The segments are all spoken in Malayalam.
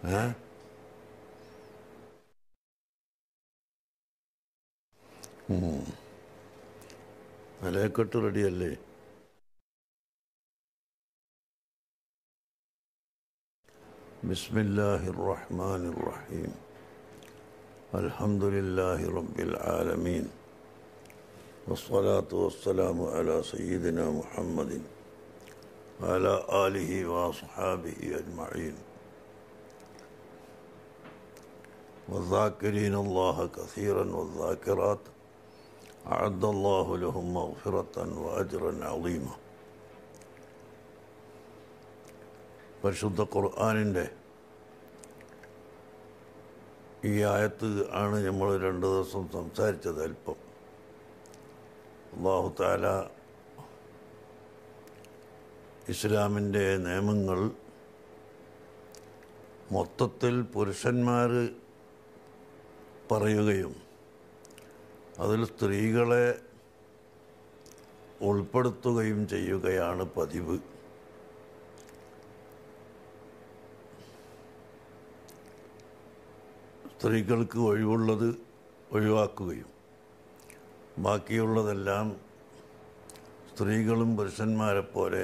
ഏ നിലയെക്കെട്ട് റെഡിയല്ലേ بسم الله الرحمن الرحيم الحمد لله رب العالمين والصلاة والسلام على سيدنا محمد وعلى آله وأصحابه أجمعين والذاكرين الله كثيرا والذاكرات أعد الله لهم مغفرة وأجرا عظيما പരിശുദ്ധ ഖുർആാനിൻ്റെ ഈ ആയത്ത് ആണ് നമ്മൾ രണ്ട് ദിവസം സംസാരിച്ചത് അല്പം അള്ളാഹു താല ഇസ്ലാമിൻ്റെ നിയമങ്ങൾ മൊത്തത്തിൽ പുരുഷന്മാർ പറയുകയും അതിൽ സ്ത്രീകളെ ഉൾപ്പെടുത്തുകയും ചെയ്യുകയാണ് പതിവ് സ്ത്രീകൾക്ക് ഒഴിവുള്ളത് ഒഴിവാക്കുകയും ബാക്കിയുള്ളതെല്ലാം സ്ത്രീകളും പുരുഷന്മാരെ പോലെ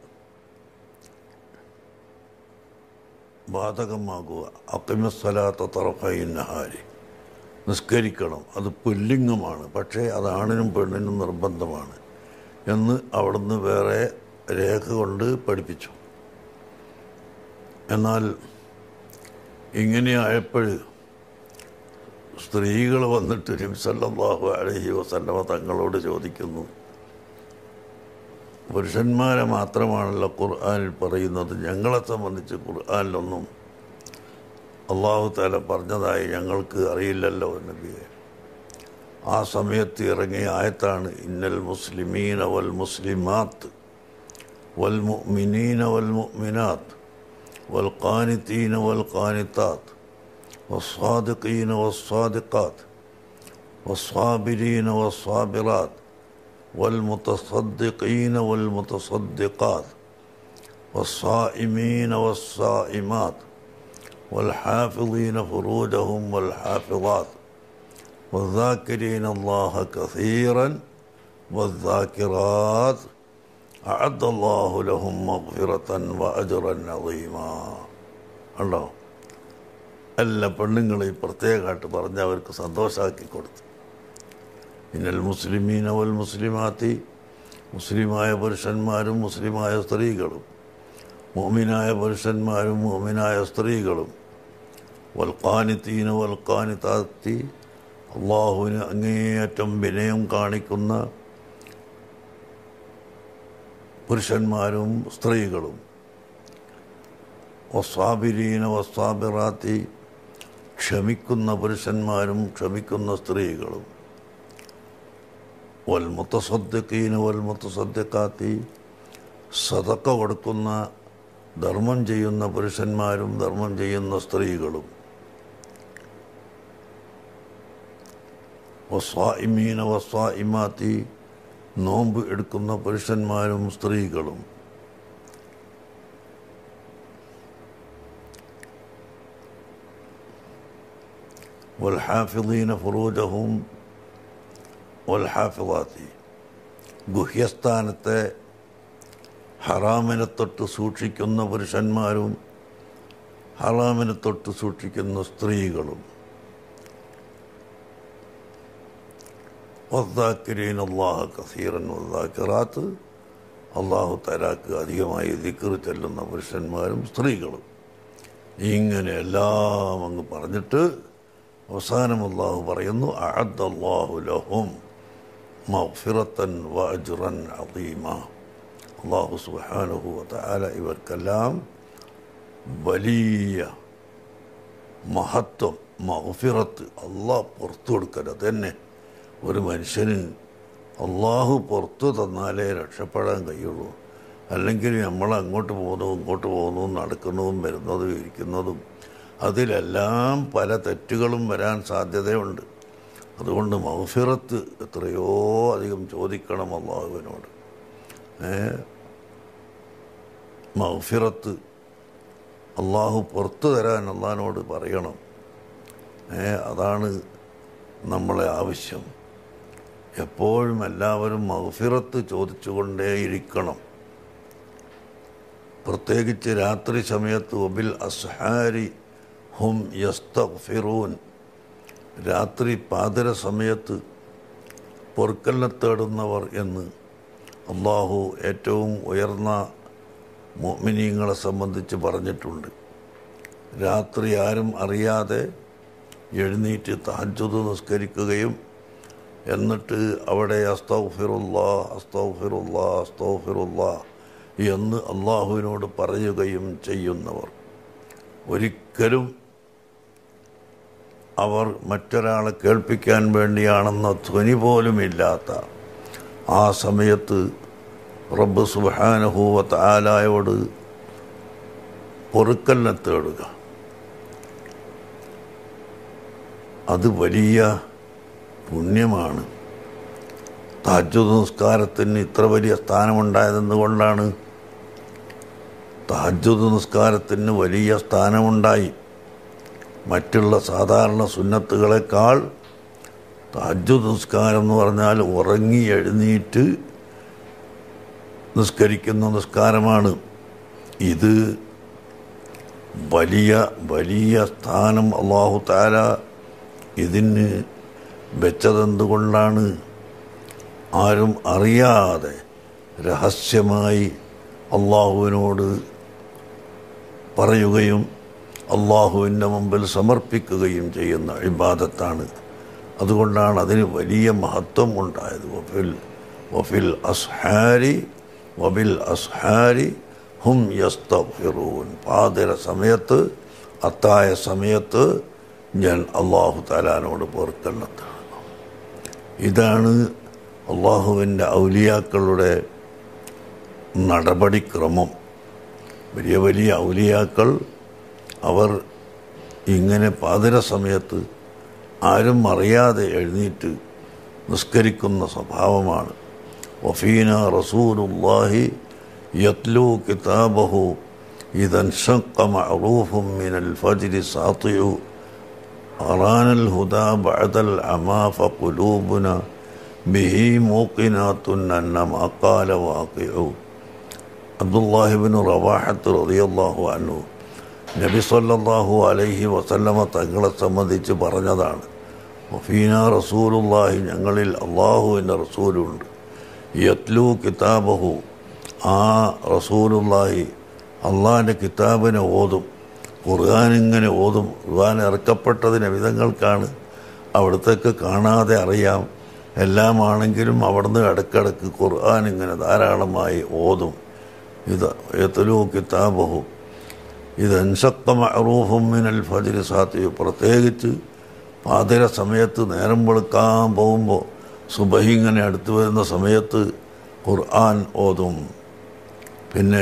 ബാധകമാകുക അക്കിമസ്ഥലാത്ത തറഫൈ നഹാരി നിസ്കരിക്കണം അത് പുല്ലിംഗമാണ് പക്ഷേ അത് ആണിനും പെണ്ണിനും നിർബന്ധമാണ് എന്ന് അവിടുന്ന് വേറെ രേഖ കൊണ്ട് പഠിപ്പിച്ചു എന്നാൽ ഇങ്ങനെയായപ്പോൾ സ്ത്രീകൾ വന്നിട്ട് നബിസല്ലാഹു അലഹി വസല്ലമ തങ്ങളോട് ചോദിക്കുന്നു പുരുഷന്മാരെ മാത്രമാണല്ലോ ഖുർആാനിൽ പറയുന്നത് ഞങ്ങളെ സംബന്ധിച്ച് ഖുർആാനിലൊന്നും അള്ളാഹു താല പറഞ്ഞതായി ഞങ്ങൾക്ക് അറിയില്ലല്ലോ നബിയെ ആ സമയത്ത് ഇറങ്ങിയ ആയത്താണ് ഇന്നൽ മുസ്ലിമീന വൽ മുസ്ലിമാത്ത് വൽ മുഅ്മിനീന വൽ മുഅ്മിനാത്ത് വൽ ഖാനിത്തീന വൽ ഖാനിത്താത്ത് والصادقين والصادقات والصابرين والصابرات والمتصدقين والمتصدقات والصائمين والصائمات والحافظين فروجهم والحافظات والذاكرين الله كثيرا والذاكرات أعد الله لهم مغفرة وأجرا عظيما الله എല്ലാ പെണ്ണുങ്ങളെയും പ്രത്യേകമായിട്ട് പറഞ്ഞ് അവർക്ക് സന്തോഷമാക്കി കൊടുത്തു ഇന്നൽ മുസ്ലിമീൻ അവൽ മുസ്ലിമാത്തി മുസ്ലിമായ പുരുഷന്മാരും മുസ്ലിമായ സ്ത്രീകളും മോമിനായ പുരുഷന്മാരും മോമിനായ സ്ത്രീകളും വൽക്കാനിത്തീന വൽക്കാനിത്താത്തി അള്ളാഹുവിന് അങ്ങേയറ്റം വിനയം കാണിക്കുന്ന പുരുഷന്മാരും സ്ത്രീകളും വസ്വാബിരീന വസ്വാബിറാത്തി ക്ഷമിക്കുന്ന പുരുഷന്മാരും ക്ഷമിക്കുന്ന സ്ത്രീകളും വൽ മുത്തസദ്ദക്കീന വൽ മുത്തസദ്ദക്കാത്തി സതക്ക കൊടുക്കുന്ന ധർമ്മം ചെയ്യുന്ന പുരുഷന്മാരും ധർമ്മം ചെയ്യുന്ന സ്ത്രീകളും വസ്വാഇമീന വസ്വാഇമാത്തി നോമ്പ് എടുക്കുന്ന പുരുഷന്മാരും സ്ത്രീകളും والحافظين فروجهم والحافظات ഗുഹ്യസ്ഥാനത്തെ ഹറാമിനെ തൊട്ട് സൂക്ഷിക്കുന്ന പുരുഷന്മാരും ഹറാമിനെ തൊട്ട് സൂക്ഷിക്കുന്ന സ്ത്രീകളും വദ്ദാക്കിരീൻ അള്ളാഹ് കസീറൻ വദ്ദാക്കിറാത്ത് അള്ളാഹു തലാക്ക് അധികമായി ദിക്കറ് ചെല്ലുന്ന പുരുഷന്മാരും സ്ത്രീകളും ഇങ്ങനെ എല്ലാം അങ്ങ് പറഞ്ഞിട്ട് അവസാനം അള്ളാഹു പറയുന്നു അഅദ്ദല്ലാഹു ലഹും മഗ്ഫിറത്തൻ വഅജ്റൻ അദീമ അള്ളാഹു സുബ്ഹാനഹു വതആല ഇവർക്കെല്ലാം വലിയ മഹത്വം മഗ്ഫിറത്ത് അള്ളാഹ് പുറത്തു കൊടുക്കൽ അതന്നെ ഒരു മനുഷ്യന് അള്ളാഹു പുറത്തു തന്നാലേ രക്ഷപ്പെടാൻ കഴിയുള്ളൂ അല്ലെങ്കിൽ നമ്മൾ അങ്ങോട്ട് പോകുന്നു ഇങ്ങോട്ട് പോകുന്നു നടക്കുന്നതും വരുന്നതും ഇരിക്കുന്നതും അതിലെല്ലാം പല തെറ്റുകളും വരാൻ സാധ്യതയുണ്ട് അതുകൊണ്ട് മൗഫിറത്ത് എത്രയോ അധികം ചോദിക്കണം അള്ളാഹുവിനോട് ഏ മൗഫിറത്ത് അള്ളാഹു പുറത്തു തരാൻ അള്ളഹാനോട് പറയണം ഏ അതാണ് നമ്മളെ ആവശ്യം എപ്പോഴും എല്ലാവരും മൗഫിറത്ത് ചോദിച്ചുകൊണ്ടേയിരിക്കണം പ്രത്യേകിച്ച് രാത്രി സമയത്ത് ഒബിൽ അസ്ഹാരി ഹും യസ്തഫിറൂൻ രാത്രി പാതിര സമയത്ത് പൊറുക്കലിനെ തേടുന്നവർ എന്ന് അള്ളാഹു ഏറ്റവും ഉയർന്ന മോമിനീങ്ങളെ സംബന്ധിച്ച് പറഞ്ഞിട്ടുണ്ട് രാത്രി ആരും അറിയാതെ എഴുന്നേറ്റ് തഹജുദ് നിസ്കരിക്കുകയും എന്നിട്ട് അവിടെ അസ്തൗഫിറുല്ലാ അസ്തൗഫിറുല്ലാ അസ്തൗഫിറുല്ലാ എന്ന് അള്ളാഹുവിനോട് പറയുകയും ചെയ്യുന്നവർ ഒരിക്കലും അവർ മറ്റൊരാളെ കേൾപ്പിക്കാൻ വേണ്ടിയാണെന്ന ധ്വനി പോലുമില്ലാത്ത ആ സമയത്ത് റബ്ബ് സുബാനഹൂവത്ത് ആലായോട് പൊറുക്കലിനെ തേടുക അത് വലിയ പുണ്യമാണ് താജ്ജുദ് നിസ്കാരത്തിന് ഇത്ര വലിയ സ്ഥാനമുണ്ടായതെന്നുകൊണ്ടാണ് താജ്ജുദ് നിസ്കാരത്തിന് വലിയ സ്ഥാനമുണ്ടായി മറ്റുള്ള സാധാരണ സുന്നത്തുകളെക്കാൾ താജ്ജുദ് നിസ്കാരം എന്ന് പറഞ്ഞാൽ ഉറങ്ങി എഴുന്നേറ്റ് നിസ്കരിക്കുന്ന നിസ്കാരമാണ് ഇത് വലിയ വലിയ സ്ഥാനം അള്ളാഹു താല ഇതിന് വെച്ചതെന്തുകൊണ്ടാണ് ആരും അറിയാതെ രഹസ്യമായി അള്ളാഹുവിനോട് പറയുകയും അള്ളാഹുവിൻ്റെ മുമ്പിൽ സമർപ്പിക്കുകയും ചെയ്യുന്ന ഇബാദത്താണ് അതുകൊണ്ടാണ് അതിന് വലിയ മഹത്വം ഉണ്ടായത് വഫിൽ വഫിൽ അസ്ഹാരി വബിൽ അസ്ഹാരി ഹും യസ്തഫിറൂൻ പാതിര സമയത്ത് അത്തായ സമയത്ത് ഞാൻ അള്ളാഹു താലാനോട് പൊറുക്കണ്ണത്താണ് ഇതാണ് അള്ളാഹുവിൻ്റെ ഔലിയാക്കളുടെ നടപടിക്രമം വലിയ വലിയ ഔലിയാക്കൾ അവർ ഇങ്ങനെ പാതിര സമയത്ത് ആരും അറിയാതെ എഴുന്നേറ്റ് നിസ്കരിക്കുന്ന സ്വഭാവമാണ് വഫീന റസൂലുല്ലാഹി യത്ലു കിതാബഹു ഇതൻഷക്ക മഅറൂഫും മിനൽ ഫജ്രി സാത്തിയു أرانا الهدى بعد العمى فقلوبنا به موقنات أن ما قال واقع عبد الله بن رواحة رضي الله عنه നബി സല്ലല്ലാഹു അലൈഹി വസല്ലമ തങ്ങളെ സംബന്ധിച്ച് പറഞ്ഞതാണ് വഫീന റസൂലുള്ളാഹി ഞങ്ങളിൽ അള്ളാഹുവിൻ്റെ റസൂലുണ്ട് യത്ലു കിതാബഹു ആ റസൂലുള്ളാഹി അള്ളാഹിൻ്റെ കിതാബിനെ ഓതും ഖുർആൻ ഇങ്ങനെ ഓതും ഖുർആൻ ഇറക്കപ്പെട്ടതിന് വിധങ്ങൾക്കാണ് അവിടത്തേക്ക് കാണാതെ അറിയാം എല്ലാമാണെങ്കിലും അവിടുന്ന് ഇടക്കിടക്ക് ഖുർആൻ ഇങ്ങനെ ധാരാളമായി ഓതും ഇത് യത്ലു കിതാബഹു ഇത് അൻസക്ത മഅറൂഫും മിനൽ ഫജ്രി സാത്തി പ്രത്യേകിച്ച് പാതിര സമയത്ത് നേരം വെളുക്കാൻ പോകുമ്പോൾ സുബഹി ഇങ്ങനെ അടുത്ത് വരുന്ന സമയത്ത് ഖുർആൻ ഓതും പിന്നെ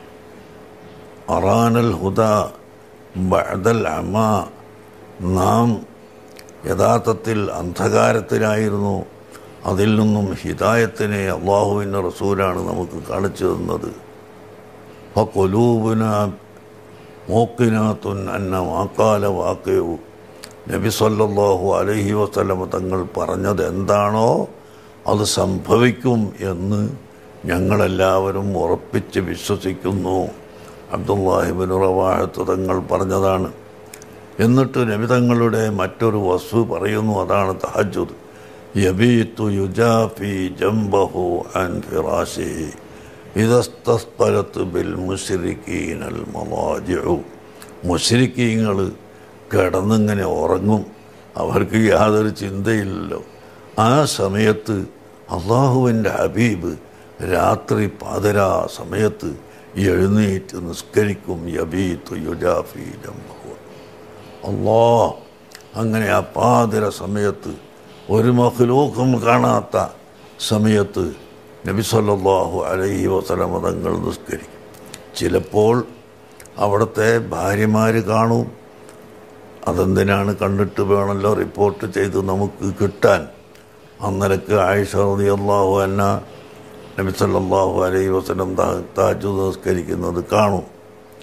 അറാനൽ ഹുദ ബഅദൽ അമ നാം യഥാർത്ഥത്തിൽ അന്ധകാരത്തിലായിരുന്നു അതിൽ നിന്നും ഹിദായത്തിനെ അള്ളാഹുവിൻ്റെ റസൂലാണ് നമുക്ക് കാണിച്ചു തന്നത് ഫൊലൂബുന മോക്കിനാത്തുൻ അന്ന വാക്കാല വാക്കയു നബി സല്ലല്ലാഹു അലൈഹി വസല്ലമ തങ്ങൾ പറഞ്ഞത് എന്താണോ അത് സംഭവിക്കും എന്ന് ഞങ്ങളെല്ലാവരും ഉറപ്പിച്ച് വിശ്വസിക്കുന്നു അബ്ദുല്ലാഹിബിൻ റവാഹത്ത് തങ്ങൾ പറഞ്ഞതാണ് എന്നിട്ട് നബി തങ്ങളുടെ മറ്റൊരു വസ്തു പറയുന്നു അതാണ് തഹജുദ് യബീത്തു യുജാഫി ജംബഹു അൻ ഫിറാശിഹി ഇതസ്തസ്തലത്ത് ബിൽ മുസ്രിക്കീനൽ മലാജിഉ മുസ്രിക്കീങ്ങൾ കിടന്നിങ്ങനെ ഉറങ്ങും അവർക്ക് യാതൊരു ചിന്തയില്ലല്ലോ ആ സമയത്ത് അള്ളാഹുവിൻ്റെ ഹബീബ് രാത്രി പാതിരാ സമയത്ത് എഴുന്നേറ്റ് നിസ്കരിക്കും യബീത്ത് യുജാഫി ജംബഹു അള്ളാ അങ്ങനെ ആ പാതിര സമയത്ത് ഒരു മഹ്ലൂക്കും കാണാത്ത സമയത്ത് നബി സല്ലല്ലാഹു അലൈഹി വസല്ലമ തങ്ങൾ നിസ്കരിക്കും ചിലപ്പോൾ അവിടുത്തെ ഭാര്യമാർ കാണും അതെന്തിനാണ് കണ്ടിട്ട് വേണമല്ലോ റിപ്പോർട്ട് ചെയ്ത് നമുക്ക് കിട്ടാൻ അന്നരക്ക് ആയിഷ റളിയല്ലാഹു അന്ന നബി സല്ലല്ലാഹു അലൈഹി വസല്ലം താജു നിസ്കരിക്കുന്നത് കാണും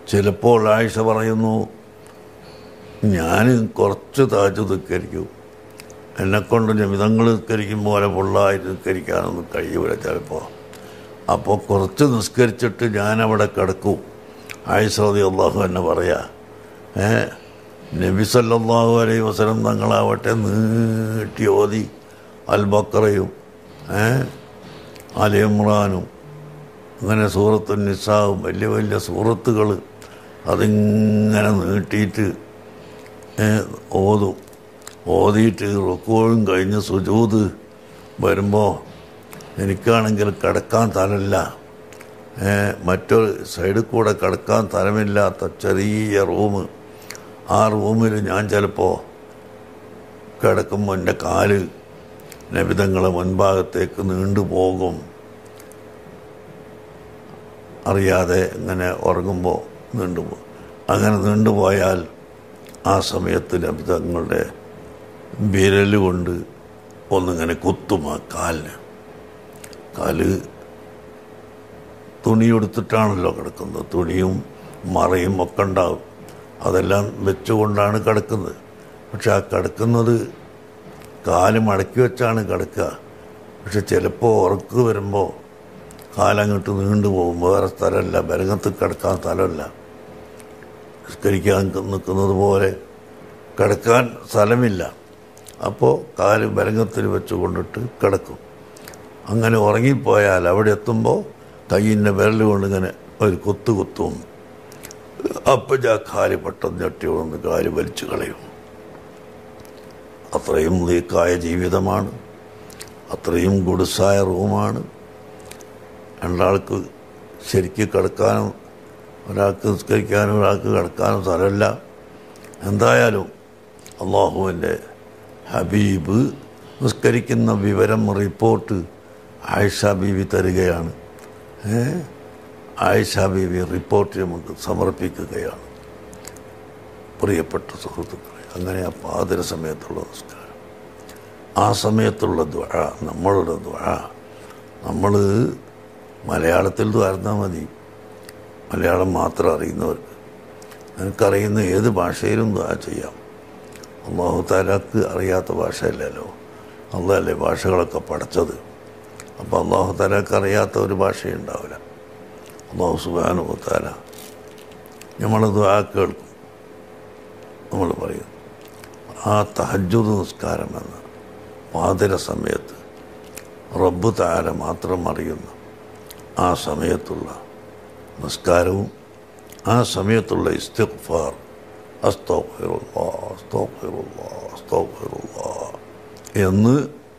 ചിലപ്പോൾ ആയിഷ പറയുന്നു ഞാൻ കുറച്ച് താജ് നിസ്കരിക്കും എന്നെക്കൊണ്ട് നിമിതങ്ങൾ നിസ്കരിക്കും പോലെ ഫുള്ളായിട്ട് നിസ്കരിക്കാനൊന്നും കഴിയൂല ചിലപ്പോൾ അപ്പോൾ കുറച്ച് നിസ്കരിച്ചിട്ട് ഞാൻ അവിടെ കിടക്കും ആയിഷറതി അള്ളാഹു എന്നെ പറയാ ഏ നബി സല്ലല്ലാഹു അലൈഹി വസല്ലം തങ്ങളാവട്ടെ നീട്ടി ഓതി അൽ ബക്കറയും ഏ അൽ ഇമ്രാനും അങ്ങനെ സൂറത്ത് നിസാവും വലിയ വലിയ സൂറത്തുകൾ അതിങ്ങനെ നീട്ടിയിട്ട് ഏ, ഓതും ഓതിയിട്ട് റുക്കോഴും കഴിഞ്ഞ് സുജൂത് വരുമ്പോൾ എനിക്കാണെങ്കിൽ കിടക്കാൻ തലല്ല ഏ, മറ്റൊരു സൈഡിൽ കൂടെ കിടക്കാൻ തലമില്ലാത്ത ചെറിയ റൂം ആ റൂമിൽ ഞാൻ ചിലപ്പോൾ കിടക്കുമ്പോൾ എൻ്റെ കാല് നബിതങ്ങളെ മുൻഭാഗത്തേക്ക് നീണ്ടുപോകും അറിയാതെ ഇങ്ങനെ ഉറങ്ങുമ്പോൾ നീണ്ടുപോകും അങ്ങനെ നീണ്ടുപോയാൽ ആ സമയത്ത് നബിതങ്ങളുടെ വിരൽ കൊണ്ട് ഒന്നിങ്ങനെ കുത്തും ആ കാലിന് കാല് തുണി എടുത്തിട്ടാണല്ലോ കിടക്കുന്നത് തുണിയും മറയും ഒക്കെ ഉണ്ടാവും അതെല്ലാം വെച്ചുകൊണ്ടാണ് കിടക്കുന്നത് പക്ഷെ ആ കിടക്കുന്നത് കാല് മടക്കി വെച്ചാണ് കിടക്കുക പക്ഷെ ചിലപ്പോൾ ഉറക്ക് വരുമ്പോൾ കാലങ്ങോട്ട് നീണ്ടു പോകും വേറെ സ്ഥലമല്ല ബലങ്ങത്ത് കിടക്കാൻ സ്ഥലമല്ല നിസ്കരിക്കാൻ നിൽക്കുന്നത് പോലെ കിടക്കാൻ സ്ഥലമില്ല അപ്പോൾ കാല് ബലങ്ങത്തിൽ വെച്ച് കൊണ്ടിട്ട് കിടക്കും അങ്ങനെ ഉറങ്ങിപ്പോയാൽ അവിടെ എത്തുമ്പോൾ കയ്യിൻ്റെ വിരൽ കൊണ്ട് ഇങ്ങനെ ഒരു കുത്തു കുത്തും അപ്പം ഞാൻ കാല് പെട്ടെന്ന് ഞെട്ടി വന്ന് കാല് വലിച്ചു കളയും അത്രയും ലീക്കായ ജീവിതമാണ് അത്രയും ഗുഡസായ റൂമാണ് രണ്ടാൾക്ക് ശരിക്ക് കിടക്കാനും ഒരാൾക്ക് നിസ്കരിക്കാനും ഒരാൾക്ക് കിടക്കാനും സ്ഥലമില്ല എന്തായാലും അള്ളാഹുവിൻ്റെ ഹബീബ് നിസ്കരിക്കുന്ന വിവരം റിപ്പോർട്ട് ആയിഷ ബീവി തരികയാണ് ഏ? ആയിഷ ബീവി റിപ്പോർട്ട് നമുക്ക് സമർപ്പിക്കുകയാണ് പ്രിയപ്പെട്ട സുഹൃത്തുക്കളെ അങ്ങനെ ആ പാതിര സമയത്തുള്ള നിസ്കാരം ആ സമയത്തുള്ള ദ്വഴ നമ്മളുടെ ദ്വഴ നമ്മൾ മലയാളത്തിൽ ദ്വാരുന്നാൽ മതി മലയാളം മാത്രം അറിയുന്നവർക്ക് നിനക്കറിയുന്ന ഏത് ഭാഷയിലും ദ്വാ ചെയ്യാം അള്ളാഹു താലാക്ക് അറിയാത്ത ഭാഷയല്ലല്ലോ അള്ളാഹല്ലേ ഭാഷകളൊക്കെ പഠിച്ചത് അപ്പോൾ അള്ളാഹു താലാക്ക് അറിയാത്ത ഒരു ഭാഷയുണ്ടാവില്ല അള്ളാഹു സുബാനു താല നമ്മൾ ദ്വാ കേൾക്കും നമ്മൾ പറയും ആ തഹജുദ് നിസ്കാരം എന്ന പാതിര സമയത്ത് റബ്ബ് താര മാത്രം അറിയുന്ന ആ സമയത്തുള്ള നിസ്കാരവും ആ സമയത്തുള്ള ഇസ്തിഗ്ഫാർ അസ്തഗ്ഫിറുല്ലാ അസ്തഗ്ഫിറുല്ലാ അസ്തഗ്ഫിറുല്ലാ എന്ന്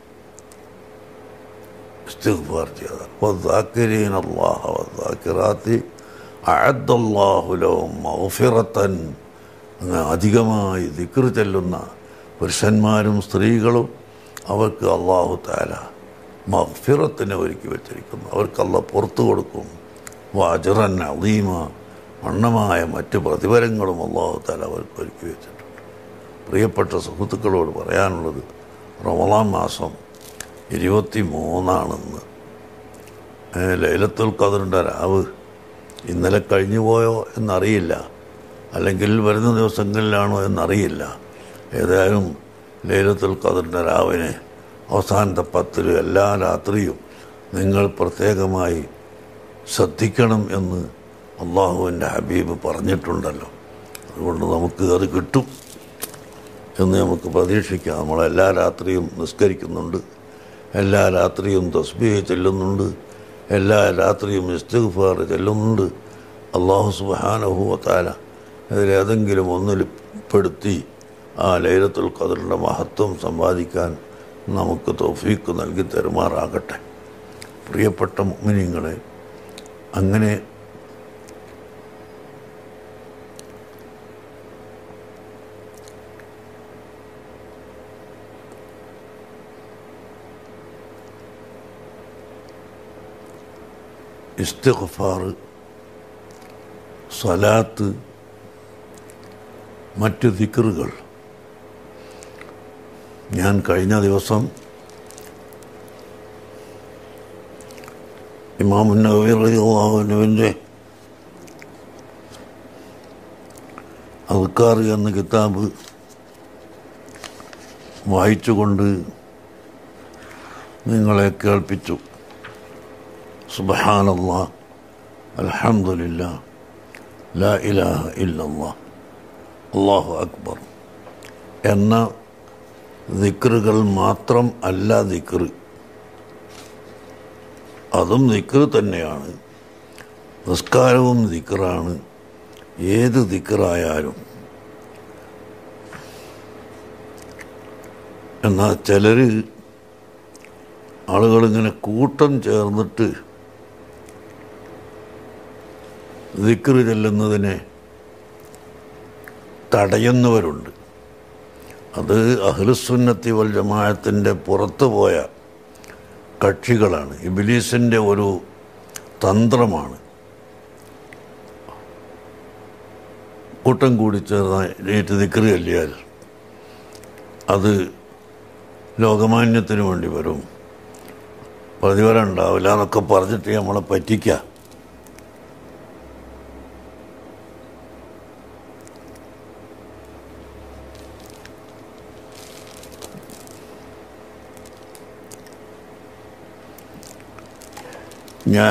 ഇസ്തിഗ്ഫാർ ചെയ്താൽ വദ്ദാക്കിരീന അല്ലാഹ വദ്ദാക്കിറാത്തി അഅദ്ദല്ലാഹു ലഹും മഗ്ഫിറത്തൻ അങ്ങ് അധികമായി ദിക്ർ ചെല്ലുന്ന പുരുഷന്മാരും സ്ത്രീകളും അവർക്ക് അള്ളാഹു താല മഗ്ഫിറത്തിനെ ഒരുക്കി വെച്ചിരിക്കുന്നു അവർക്ക് അല്ല പുറത്തു കൊടുക്കും വാജറൻ അലീമ വണ്ണമായ മറ്റ് പ്രതിഫലങ്ങളും അള്ളാഹു താല അവർക്ക് ഒരുക്കി വെച്ചിട്ടുണ്ട് പ്രിയപ്പെട്ട സുഹൃത്തുക്കളോട് പറയാനുള്ളത് റമദാൻ മാസം ഇരുപത്തി മൂന്നാണെന്ന് ഏ, ലൈലത്തുൽ ഖദറിൻ്റെ രാവ് ഇന്നലെ കഴിഞ്ഞു പോയോ എന്നറിയില്ല അല്ലെങ്കിൽ വരുന്ന ദിവസങ്ങളിലാണോ എന്നറിയില്ല ഏതായാലും ലൈലത്തുൽ ഖദറിൻ്റെ രാവിനെ അവസാനത്തെ പത്തിൽ എല്ലാ രാത്രിയും നിങ്ങൾ പ്രത്യേകമായി ശ്രദ്ധിക്കണം എന്ന് അള്ളാഹുവിൻ്റെ ഹബീബ് പറഞ്ഞിട്ടുണ്ടല്ലോ അതുകൊണ്ട് നമുക്ക് അത് കിട്ടും എന്ന് നമുക്ക് പ്രതീക്ഷിക്കാം നമ്മൾ എല്ലാ രാത്രിയും നിസ്കരിക്കുന്നുണ്ട് എല്ലാ രാത്രിയും തസ്ബീഹ് ചെല്ലുന്നുണ്ട് എല്ലാ രാത്രിയും ഇസ്തിഗ്ഫാർ ചെല്ലുന്നുണ്ട് അള്ളാഹു സുബാനഹുവത്താല ഇതിലേതെങ്കിലും ഒന്നിൽ പെടുത്തി ആ ലൈലത്തുൽ ഖദറിൻ്റെ മഹത്വം സമ്പാദിക്കാൻ നമുക്ക് തൗഫീക്ക് നൽകി തരുമാറാകട്ടെ പ്രിയപ്പെട്ട മുഅ്മിനീങ്ങളെ അങ്ങനെ ഇസ്തിഗ്ഫാർ സ്വലാത്ത് മറ്റ് ദിക്റുകൾ ഞാൻ കഴിഞ്ഞ ദിവസം ഇമാമുൻ നബി റളിയല്ലാഹുവിൻ്റെ അതുക്കാർ എന്ന കിതാബ് വായിച്ചുകൊണ്ട് നിങ്ങളെ കേൾപ്പിച്ചു സുബഹാനല്ലാ അൽഹംദുലില്ല ലാ ഇലാഹ ഇല്ലല്ലാ അള്ളാഹു അക്ബർ എന്ന ദിക്റുകൾ മാത്രം അല്ല ദിക്റ് അതും ദിക്റ് തന്നെയാണ് നിസ്കാരവും ദിക്റാണ് ഏത് ദിക്റായാലും എന്നാൽ ചിലർ ആളുകളിങ്ങനെ കൂട്ടം ചേർന്നിട്ട് ദിക്റ് ചെല്ലുന്നതിനെ തടയുന്നവരുണ്ട് അത് അഹ്ലുസുന്നത്തി വൽ ജമാഅത്തിൻ്റെ പുറത്തു പോയ കക്ഷികളാണ് ഇബിലീസിൻ്റെ ഒരു തന്ത്രമാണ് കൂട്ടം കൂടി ചേർന്ന് ദിക്റ് ചൊല്ലിയാൽ അത് ലോകമാന്യത്തിന് വേണ്ടി വരും പ്രതിഫലം ഉണ്ടാവില്ല എന്നൊക്കെ പറഞ്ഞിട്ട് നമ്മളെ പറ്റിക്കുക ഞാൻ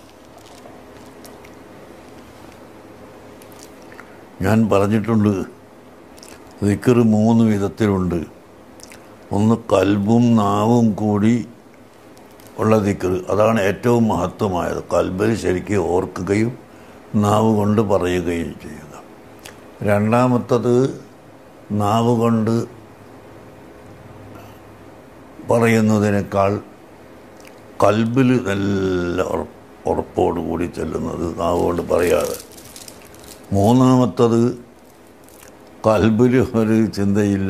ഞാൻ പറഞ്ഞിട്ടുണ്ട് ദിക്കറ് മൂന്ന് വിധത്തിലുണ്ട് ഒന്ന് കൽബും നാവും കൂടി ഉള്ള ദിക്കറ് അതാണ് ഏറ്റവും മഹത്വമായത് കൽബിൽ ശരിക്കും ഓർക്കുകയും നാവ് കൊണ്ട് പറയുകയും ചെയ്യുക രണ്ടാമത്തത് നാവ് കൊണ്ട് പറയുന്നതിനേക്കാൾ കൽബിൽ നല്ല ഉറ- ഉറപ്പോടുകൂടി ചെല്ലുന്നത് നാവ് കൊണ്ട് പറയാതെ മൂന്നാമത്തത് കൽബിൽ ഒരു ചിന്തയില്ല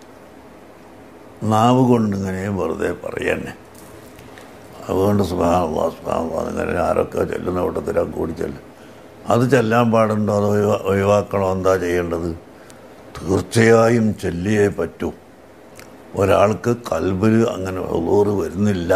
നാവ് കൊണ്ടിങ്ങനെ വെറുതെ പറയന്നെ അതുകൊണ്ട് സുഭാവ സുഭാവ അങ്ങനെ ആരൊക്കെ ചെല്ലുന്ന കൂട്ടത്തിലാണ് കൂടി ചെല്ലും അത് ചെല്ലാൻ പാടുണ്ടോ അത് ഒഴിവാ ഒഴിവാക്കണോ എന്താ ചെയ്യേണ്ടത് തീർച്ചയായും ചെല്ലിയേ പറ്റൂ ഒരാൾക്ക് കൽബിൽ അങ്ങനെ ഉള്ളൂറ് വരുന്നില്ല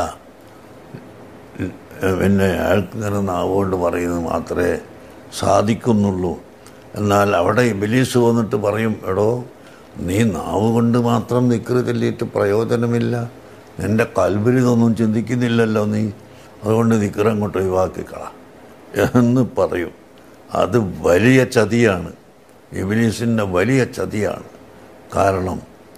പിന്നെ അയാൾക്ക് ഇങ്ങനെ നാവുകൊണ്ട് പറയുന്നത് മാത്രമേ സാധിക്കുന്നുള്ളൂ എന്നാൽ അവിടെ ഇബിലീസ് വന്നിട്ട് പറയും എടോ നീ നാവ് കൊണ്ട് മാത്രം നിക്കറ് ചൊല്ലിയിട്ട് പ്രയോജനമില്ല നിൻ്റെ കൽബിൽ ഇതൊന്നും ചിന്തിക്കുന്നില്ലല്ലോ നീ അതുകൊണ്ട് നിക്കറ് അങ്ങോട്ട് ഒഴിവാക്കിക്കള എന്ന് പറയും അത് വലിയ ചതിയാണ് ഇബിലീസിൻ്റെ വലിയ ചതിയാണ് കാരണം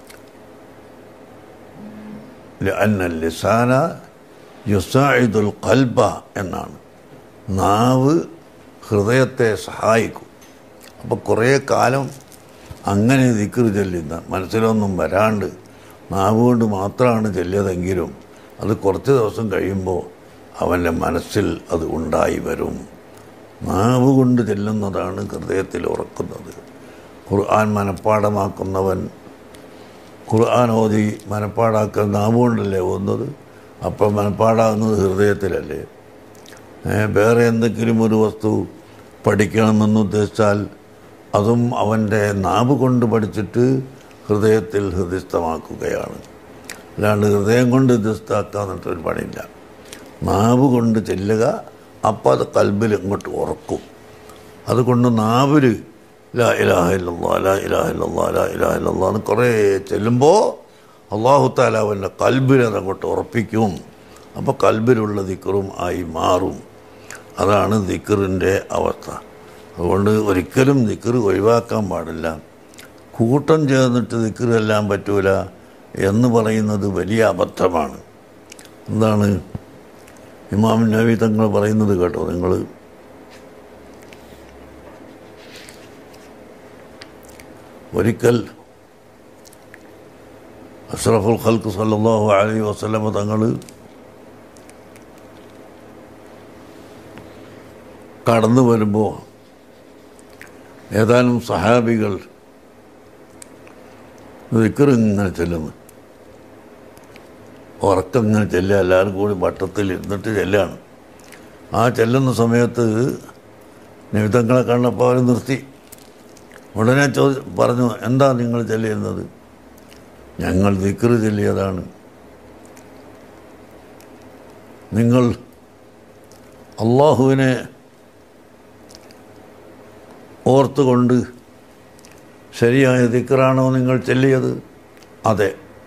അന്ന ലിസാന യുസായിദുൽ കൽബ എന്നാണ് നാവ് ഹൃദയത്തെ സഹായിക്കും അപ്പോൾ കുറേ കാലം അങ്ങനെ ദിക്കറ് ചെല്ലുന്ന മനസ്സിലൊന്നും വരാണ്ട് നാവ് കൊണ്ട് മാത്രമാണ് ചെല്ലിയതെങ്കിലും അത് കുറച്ച് ദിവസം കഴിയുമ്പോൾ അവൻ്റെ മനസ്സിൽ അത് ഉണ്ടായി വരും നാവ് കൊണ്ട് ചെല്ലുന്നതാണ് ഹൃദയത്തിൽ ഉറക്കുന്നത് ഖുർആൻ മനഃപ്പാടമാക്കുന്നവൻ ഖുർആൻ ഓതി മനഃപ്പാടാക്കാൻ നാവ് കൊണ്ടല്ലേ ഓതുന്നത് അപ്പം മനഃപ്പാടാകുന്നത് ഹൃദയത്തിലല്ലേ ഏ, വേറെ എന്തെങ്കിലും ഒരു വസ്തു പഠിക്കണമെന്ന് ഉദ്ദേശിച്ചാൽ അതും അവൻ്റെ നാവ് കൊണ്ട് പഠിച്ചിട്ട് ഹൃദയത്തിൽ ഹൃദയസ്ഥമാക്കുകയാണ് അല്ലാണ്ട് ഹൃദയം കൊണ്ട് ഹൃദയസ്ഥാക്കാൻ എന്നിട്ടൊരു പണിയില്ല നാവ് കൊണ്ട് ചെല്ലുക അപ്പം അത് കൽബിൽ ഇങ്ങോട്ട് ഉറക്കും അതുകൊണ്ട് നാവിൽ ലാ ഇലാഹ ഇല്ലല്ലാ ലാ ഇലാഹ ഇല്ലല്ലാ ലാ ഇലാഹ ഇല്ലല്ലാ എന്ന് കുറേ ചെല്ലുമ്പോൾ അള്ളാഹു താല അവൻ്റെ കൽബിൽ അതങ്ങോട്ട് ഉറപ്പിക്കും അപ്പോൾ കൽബിലുള്ള ദിക്കറും ആയി മാറും അതാണ് ദിക്കറിൻ്റെ അവസ്ഥ അതുകൊണ്ട് ഒരിക്കലും ദിക്കറ് ഒഴിവാക്കാൻ പാടില്ല കൂട്ടം ചേർന്നിട്ട് ദിക്കറ് എല്ലാം പറ്റൂല എന്ന് പറയുന്നത് വലിയ അബദ്ധമാണ് എന്താണ് ഇമാം നബി തങ്ങൾ പറയുന്നത് കേട്ടോ നിങ്ങൾ ഒരിക്കൽ അഷ്റഫുൽ ഖൽക്ക് സല്ലല്ലാഹു അലൈഹി വസല്ലമ തങ്ങൾ കടന്നു വരുമ്പോൾ ഏതാനും സഹാബികൾ ദിക്കർ ഇങ്ങനെ ചെല്ലുന്നു ഉറക്കം ഇങ്ങനെ ചെല്ലുക എല്ലാവരും കൂടി വട്ടത്തിൽ ഇരുന്നിട്ട് ചെല്ലുകയാണ് ആ ചെല്ലുന്ന സമയത്ത് നിമിത്തങ്ങളെ കണ്ടപ്പോൾ അവർ നിർത്തി ഉടനെ ചോദി പറഞ്ഞു എന്താ നിങ്ങൾ ചെല്ലിയിരുന്നത് ഞങ്ങൾ ദിക്റ് ചൊല്ലിയതാണ് നിങ്ങൾ അള്ളാഹുവിനെ ഓർത്തുകൊണ്ട് ശരിയായ ദിക്കറാണോ നിങ്ങൾ ചെല്ലിയത് അതെ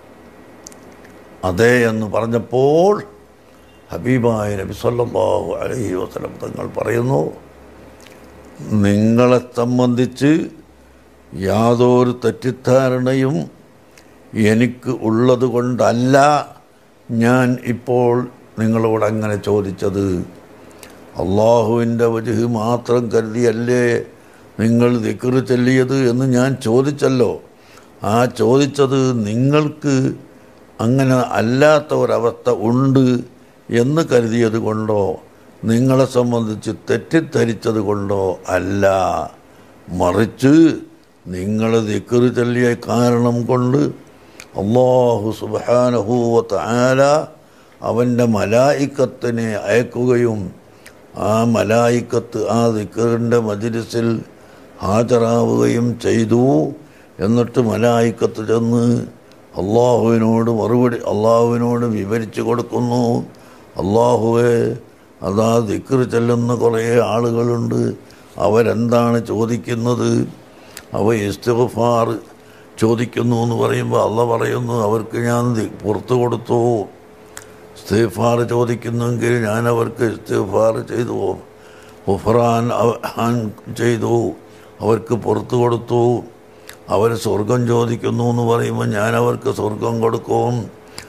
അതെ എന്ന് പറഞ്ഞപ്പോൾ ഹബീബായ നബി സല്ലല്ലാഹു അലൈഹി വസല്ലം തങ്ങൾ പറയുന്നു നിങ്ങളെ സംബന്ധിച്ച് യാതൊരു തെറ്റിദ്ധാരണയും എനിക്ക് ഉള്ളത് കൊണ്ടല്ല ഞാൻ ഇപ്പോൾ നിങ്ങളോട് അങ്ങനെ ചോദിച്ചത് അള്ളാഹുവിൻ്റെ വജുഹ് മാത്രം കരുതിയല്ലേ നിങ്ങൾ ദിക്റ് ചൊല്ലിയത് എന്ന് ഞാൻ ചോദിച്ചല്ലോ ആ ചോദിച്ചത് നിങ്ങൾക്ക് അങ്ങനെ അല്ലാത്ത ഒരവസ്ഥ ഉണ്ട് എന്ന് കരുതിയത് കൊണ്ടോ നിങ്ങളെ സംബന്ധിച്ച് തെറ്റിദ്ധരിച്ചത് കൊണ്ടോ അല്ല മറിച്ച് നിങ്ങൾ ദിക്റ് ചൊല്ലിയ കാരണം കൊണ്ട് അള്ളാഹു സുബാനഹൂവത്ത് ആല അവൻ്റെ മലായിക്കത്തിനെ അയക്കുകയും ആ മലായിക്കത്ത് ആ ദിക്കറിൻ്റെ മജിലിസിൽ ഹാജരാവുകയും ചെയ്തു എന്നിട്ട് മലായിക്കത്ത് ചെന്ന് അള്ളാഹുവിനോട് മറുപടി അള്ളാഹുവിനോട് വിവരിച്ചു കൊടുക്കുന്നു അള്ളാഹുവെ അതാ ദിക്കർ ചെല്ലുന്ന കുറേ ആളുകളുണ്ട് അവരെന്താണ് ചോദിക്കുന്നത് അവ ഇസ്തിഗ്ഫാർ ചോദിക്കുന്നു എന്ന് പറയുമ്പോൾ അള്ള പറയുന്നു അവർക്ക് ഞാൻ ദി- പുറത്തു കൊടുത്തു ഇസ്തിഗ്ഫാർ ചോദിക്കുന്നെങ്കിൽ ഞാൻ അവർക്ക് ഇസ്തിഗ്ഫാർ ചെയ്തു ഉഫറാൻ ചെയ്തു അവർക്ക് പുറത്തു കൊടുത്തു അവർ സ്വർഗം ചോദിക്കുന്നു എന്ന് പറയുമ്പോൾ ഞാൻ അവർക്ക് സ്വർഗം കൊടുക്കും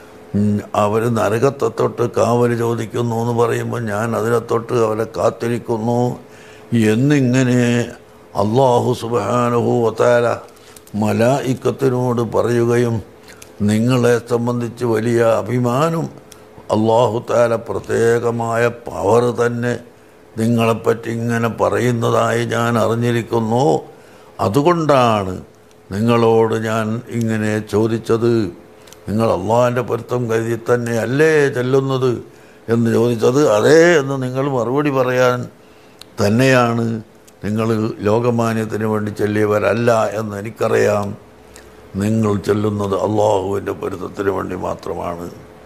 അവർ നരകത്തെ തൊട്ട് കാവൽ ചോദിക്കുന്നു എന്ന് പറയുമ്പോൾ ഞാൻ അതിനെ തൊട്ട് അവരെ കാത്തിരിക്കുന്നു എന്നിങ്ങനെ അള്ളാഹു സുബാനുഹു വത്താല മലായിക്കത്തിനോട് പറയുകയും നിങ്ങളെ സംബന്ധിച്ച് വലിയ അഭിമാനം അള്ളാഹു താല പ്രത്യേകമായ പവർ തന്നെ നിങ്ങളെപ്പറ്റി ഇങ്ങനെ പറയുന്നതായി ഞാൻ അറിഞ്ഞിരിക്കുന്നു അതുകൊണ്ടാണ് നിങ്ങളോട് ഞാൻ ഇങ്ങനെ ചോദിച്ചത് നിങ്ങൾ അള്ളാഹിൻ്റെ പൊരുത്തം കരുതി തന്നെ അല്ലേ ചെല്ലുന്നത് എന്ന് ചോദിച്ചത് അതേ എന്ന് നിങ്ങൾ മറുപടി പറയാൻ തന്നെയാണ് നിങ്ങൾ ലോകമാന്യത്തിന് വേണ്ടി ചെല്ലിയവരല്ല എന്ന് എനിക്കറിയാം നിങ്ങൾ ചെല്ലുന്നത് അള്ളാഹുവിൻ്റെ പൊരുത്തത്തിന് വേണ്ടി മാത്രമാണ്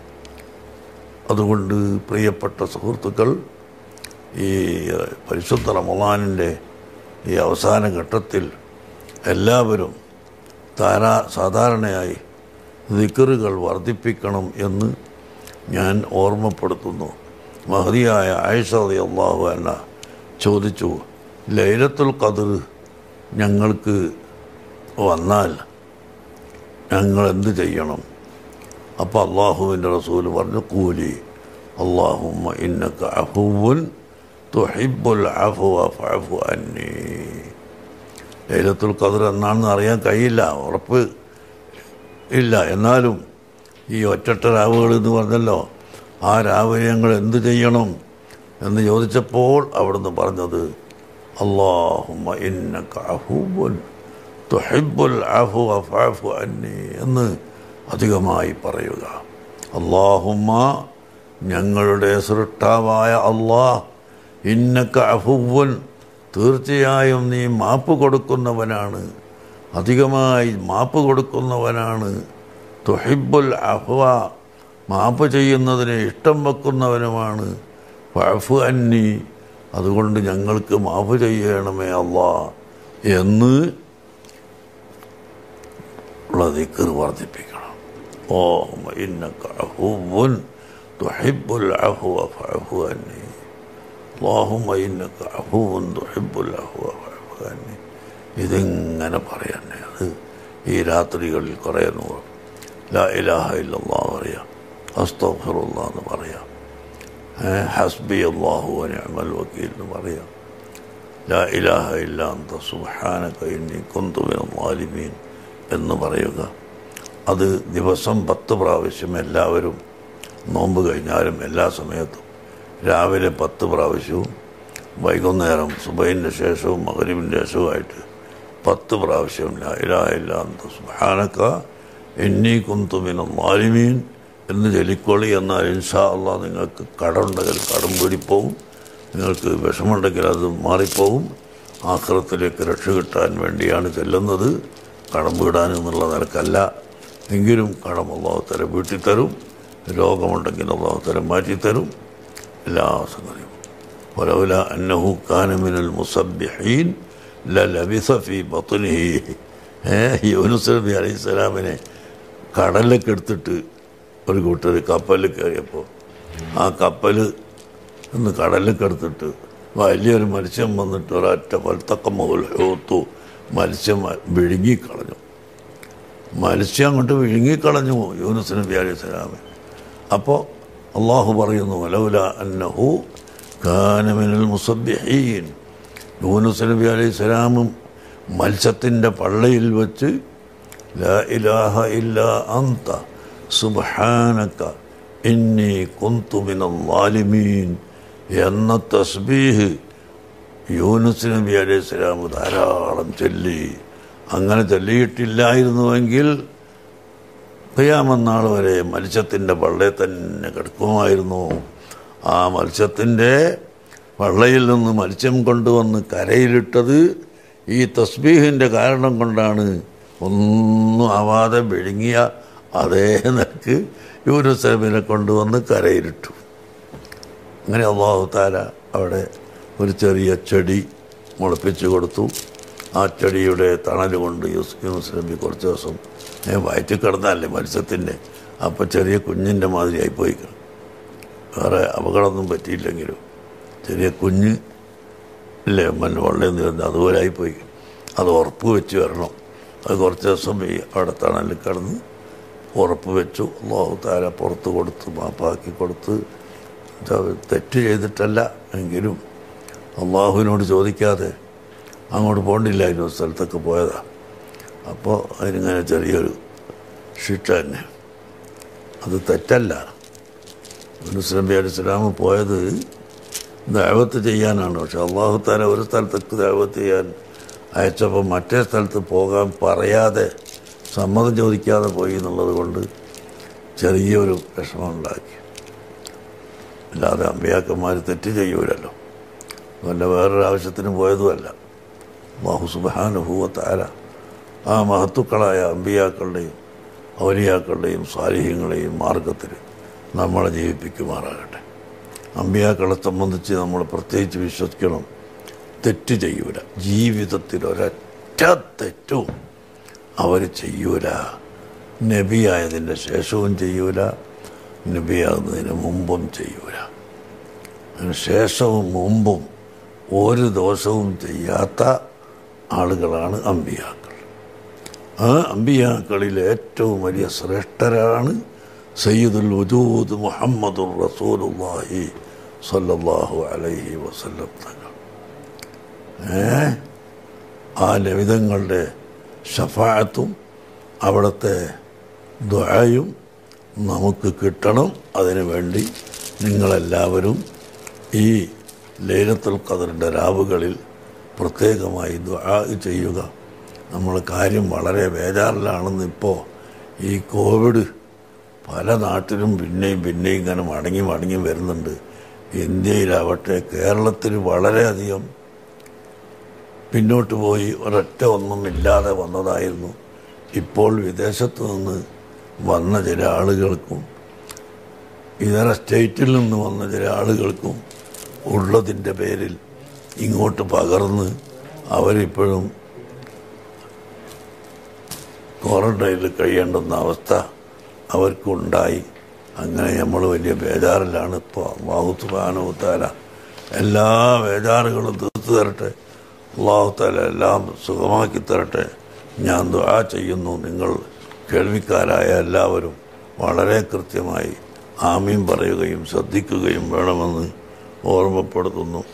അതുകൊണ്ട് പ്രിയപ്പെട്ട സുഹൃത്തുക്കൾ ഈ പരിശുദ്ധ റമദാനിൻ്റെ ഈ അവസാന ഘട്ടത്തിൽ എല്ലാവരും താരാ സാധാരണയായി ദിക്കറുകൾ വർദ്ധിപ്പിക്കണം എന്ന് ഞാൻ ഓർമ്മപ്പെടുത്തുന്നു മഹതിയായ ആയിഷ അള്ളാഹു എന്ന ചോദിച്ചു ലൈലത്തുൽ ഖദർ ഞങ്ങൾക്ക് വന്നാൽ ഞങ്ങൾ എന്ത് ചെയ്യണം അപ്പോൾ അള്ളാഹുവിൻ്റെ റസൂൽ പറഞ്ഞു കൂലി അള്ളാഹുമ്മ ഇന്നക അഫുവുൻ തുഹിബുൽ അഫുവ ഫഅഫു അന്നി ലൈലത്തുൽ ഖദർ എന്നാണെന്ന് അറിയാൻ കഴിയില്ല ഉറപ്പ് ഇല്ല എന്നാലും ഈ ഒറ്റട്ട രാവുകൾ എന്ന് പറഞ്ഞല്ലോ ആ രാവിലെ ഞങ്ങൾ എന്ത് ചെയ്യണം എന്ന് ചോദിച്ചപ്പോൾ അവിടുന്ന് പറഞ്ഞത് അള്ളാഹുമ്മ ഇന്നക അഫുവുൻ തുഹിബുൽ അഫുവ ഫഅഫു അന്നി എന്ന് അധികമായി പറയുക അള്ളാഹുമ്മ ഞങ്ങളുടെ സൃഷ്ടാവായ അള്ളാഹ് ഇന്നക്ക അഫുവൻ തീർച്ചയായും നീ മാപ്പ് കൊടുക്കുന്നവനാണ് അധികമായി മാപ്പ് കൊടുക്കുന്നവനാണ് തുഹിബുൽ അഫ്വ മാപ്പ് ചെയ്യുന്നതിന് ഇഷ്ടം വെക്കുന്നവനുമാണ് ഫഅഫു അന്നി അതുകൊണ്ട് ഞങ്ങൾക്ക് മാഫ് ചെയ്യണമേ അള്ളാ എന്ന് ഉള്ള ദിക്കർ വർദ്ധിപ്പിക്കണം ഓ ഇന്നക അഫുവൻ തുഹിബുൽ അഫ്വ ഫഅഫു അന്നി اللهم إنك عفو تحب العفو فاعف عني ഇതിങ്ങനെ പറയണേ അത് ഈ രാത്രികളിൽ കുറേ നൂറ് ലാ ഇലാഹ ഇല്ലല്ലാ പറയാം അസ്തഫറുള്ള എന്ന് പറയാം ഹസ്ബി അള്ളാഹു നിഅമൽ വക്കീൽ എന്ന് പറയാം ലാ ഇലാഹ ഇല്ല അന്ത സുബ്ഹാനക ഇന്നി കുന്തു മിനൽ ളാലിമീൻ എന്ന് പറയുക അത് ദിവസം പത്ത് പ്രാവശ്യം എല്ലാവരും നോമ്പ് കഴിഞ്ഞാലും എല്ലാ സമയത്തും രാവിലെ പത്ത് പ്രാവശ്യവും വൈകുന്നേരം സുബൈൻ്റെ ശേഷവും മകരിവിൻ്റെ ശേഷവുമായിട്ട് പത്ത് പ്രാവശ്യം ഇലായില്ല സുഹാനക്ക എന്നീ കുന്തുമിന മാലിമീൻ എന്ന് ചൊല്ലിക്കൊള്ളി എന്നാൽ ഇൻഷാ അള്ളാഹ് നിങ്ങൾക്ക് കടമുണ്ടെങ്കിൽ കടം വീടിപ്പോവും നിങ്ങൾക്ക് വിഷമുണ്ടെങ്കിൽ അത് മാറിപ്പോവും ആക്രത്തിലേക്ക് രക്ഷ കിട്ടാൻ വേണ്ടിയാണ് ചെല്ലുന്നത് കടം വീടാൻ എന്നുള്ള നിലക്കല്ല എങ്കിലും കടം അള്ളാഹുത്തരം വീട്ടിത്തരും രോഗമുണ്ടെങ്കിൽ അള്ളാഹുത്തരം മാറ്റിത്തരും എല്ലാ സംഗതിയും ولولا أنه كان من المسبحين للبث في بطنه ഏ യൂനുസ് നബി അലൈഹി സ്വലാമിനെ കടലിലേക്ക് എടുത്തിട്ട് ഒരു കൂട്ടർ കപ്പലിൽ കയറിയപ്പോൾ ആ കപ്പൽ ഒന്ന് കടലിലേക്ക് എടുത്തിട്ട് വലിയൊരു മത്സ്യം വന്നിട്ട് ഒരൊറ്റ വലുത്തക്ക മുതൽ ഹോത്തു മത്സ്യം വിഴുങ്ങിക്കളഞ്ഞു മത്സ്യം അങ്ങോട്ട് വിഴുങ്ങിക്കളഞ്ഞു യൂനുസ് നബി അലൈഹി സ്വലാമെ അപ്പോൾ അള്ളാഹു പറയുന്നു വലൗല അന്നഹു കാനമിനൽ മുസബ്ബിഹീൻ യൂനുസ് നബി അലൈഹി സ്വലാമും മത്സ്യത്തിൻ്റെ പള്ളയിൽ വെച്ച് ലാ ഇലാഹ ഇല്ല അന്ത സുബ്ഹാനക ഇന്നി കുന്തു മിനൽ ളാലിമീൻ എന്ന തസ്ബീഹ് യൂനുസ് നബി അലൈഹി സ്വലാം ധാരാളം ചൊല്ലി അങ്ങനെ ചൊല്ലിയിട്ടില്ലായിരുന്നുവെങ്കിൽ ഖിയാമന്നാൾ വരെ മത്സ്യത്തിൻ്റെ പള്ളയിൽ തന്നെ കിടക്കുമായിരുന്നു ആ മത്സ്യത്തിൻ്റെ പള്ളയിൽ നിന്ന് മത്സ്യം കൊണ്ടുവന്ന് കരയിലിട്ടത് ഈ തസ്ബീഹിൻ്റെ കാരണം കൊണ്ടാണ് ഒന്നും ആവാതെ വിഴുങ്ങിയ അതേ നിലക്ക് യൂനുസലമിനെ കൊണ്ടുവന്ന് കരയിലിട്ടു അങ്ങനെ അള്ളാഹു താല അവിടെ ഒരു ചെറിയ ചെടി മുളപ്പിച്ച് കൊടുത്തു ആ ചെടിയുടെ തണൽ കൊണ്ട് യൂസ് യൂനുസ് നബി കുറച്ച് ദിവസം ഞാൻ വയറ്റിൽ കിടന്നല്ലേ മത്സ്യത്തിൻ്റെ അപ്പോൾ ചെറിയ കുഞ്ഞിൻ്റെ മാതിരിയായി പോയി വേറെ അപകടമൊന്നും പറ്റിയില്ലെങ്കിലും ചെറിയ കുഞ്ഞ് ഇല്ലേ മണ്ണ് വെള്ളം തീർന്ന് അതുപോലെ ആയിപ്പോയി അത് ഉറപ്പ് വെച്ച് വരണം അത് കുറച്ച് ദിവസം ഈ അവിടെ തണലിൽ കിടന്ന് ഉറപ്പ് വെച്ചു അള്ളാഹു താര പുറത്ത് കൊടുത്ത് മാപ്പാക്കി കൊടുത്ത് തെറ്റ് ചെയ്തിട്ടല്ല എങ്കിലും അള്ളാഹുവിനോട് ചോദിക്കാതെ അങ്ങോട്ട് പോകണ്ടില്ലായിരുന്നു സ്ഥലത്തൊക്കെ പോയതാ അപ്പോൾ അതിനിങ്ങനെ ചെറിയൊരു ശിക്ഷ തന്നെ അത് തെറ്റല്ല യൂനുസ് നബി അലി ഇസ്ലാം പോയത് ദൈവത്ത് ചെയ്യാനാണ് പക്ഷെ അള്ളാഹു താല ഒരു സ്ഥലത്തേക്ക് ദൈവത്ത് ചെയ്യാൻ അയച്ചപ്പോൾ മറ്റേ സ്ഥലത്ത് പോകാൻ പറയാതെ സമ്മതം ചോദിക്കാതെ പോയി എന്നുള്ളത് കൊണ്ട് ചെറിയൊരു വിഷമമുണ്ടാക്കി അല്ലാതെ അമ്പിയാക്കന്മാർ തെറ്റ് ചെയ്യൂലല്ലോ വല്ല വേറൊരു ആവശ്യത്തിന് പോയതുമല്ല അള്ളാഹു സുബാനുഭൂവത്താര ആ മഹത്തുക്കളായ അമ്പിയാക്കളുടെയും ഔലിയാക്കളുടെയും സ്വാലിഹ്യങ്ങളെയും മാർഗത്തിൽ നമ്മളെ ജീവിപ്പിക്കുമാറാകട്ടെ അമ്പിയാക്കളെ സംബന്ധിച്ച് നമ്മൾ പ്രത്യേകിച്ച് വിശ്വസിക്കണം തെറ്റ് ചെയ്യൂല ജീവിതത്തിൽ ഒരൊറ്റ തെറ്റും അവർ ചെയ്യൂല നബിയായതിൻ്റെ ശേഷവും ചെയ്യൂല നബിയാകുന്നതിന് മുമ്പും ചെയ്യൂല അതിന് ശേഷവും മുമ്പും ഒരു ദോഷവും ചെയ്യാത്ത ആളുകളാണ് അമ്പിയാക്കൾ ആ അമ്പിയാക്കളിൽ ഏറ്റവും വലിയ ശ്രേഷ്ഠരാണ് സയ്യിദുൽ വജൂദ് മുഹമ്മദുർ റസൂലുള്ളാഹി സല്ലല്ലാഹു അലൈഹി വസല്ലം തങ്ങൾ ഏ ആ ലളിതങ്ങളുടെ ഷഫായത്തും അവിടുത്തെ ദ്വായും നമുക്ക് കിട്ടണം അതിനു വേണ്ടി നിങ്ങളെല്ലാവരും ഈ ലൈലത്തുൽ ഖദറിൻ്റെ രാവുകളിൽ പ്രത്യേകമായി ദ്വാ ചെയ്യുക നമ്മൾ കാര്യം വളരെ ബേജാറിലാണെന്ന് ഇപ്പോൾ ഈ കോവിഡ് പല നാട്ടിലും പിന്നെയും പിന്നെയും ഇങ്ങനെ മടങ്ങി മടങ്ങി വരുന്നുണ്ട് ഇന്ത്യയിലാവട്ടെ കേരളത്തിൽ വളരെയധികം പിന്നോട്ട് പോയി ഒരൊറ്റ ഒന്നും ഇല്ലാതെ വന്നതായിരുന്നു ഇപ്പോൾ വിദേശത്ത് നിന്ന് വന്ന ചില ആളുകൾക്കും ഇതര സ്റ്റേറ്റിൽ നിന്ന് വന്ന ചില ആളുകൾക്കും ഉള്ളതിൻ്റെ പേരിൽ ഇങ്ങോട്ട് പകർന്ന് അവരിപ്പോഴും ക്വാറന്റൈനിൽ കഴിയേണ്ടുന്ന അവസ്ഥ അവർക്കുണ്ടായി അങ്ങനെ നമ്മൾ വലിയ ബേജാറിലാണ് ഇപ്പോൾ അള്ളാഹുത്തുബാനുത്താല എല്ലാ ബേജാറുകളും തീർത്തു തരട്ടെ അള്ളാഹുത്താല എല്ലാം സുഖമാക്കി തരട്ടെ ഞാൻ ദുആ ചെയ്യുന്നു നിങ്ങൾ കേൾവിക്കാരായ എല്ലാവരും വളരെ കൃത്യമായി ആമീൻ പറയുകയും ശ്രദ്ധിക്കുകയും വേണമെന്ന് ഓർമ്മപ്പെടുത്തുന്നു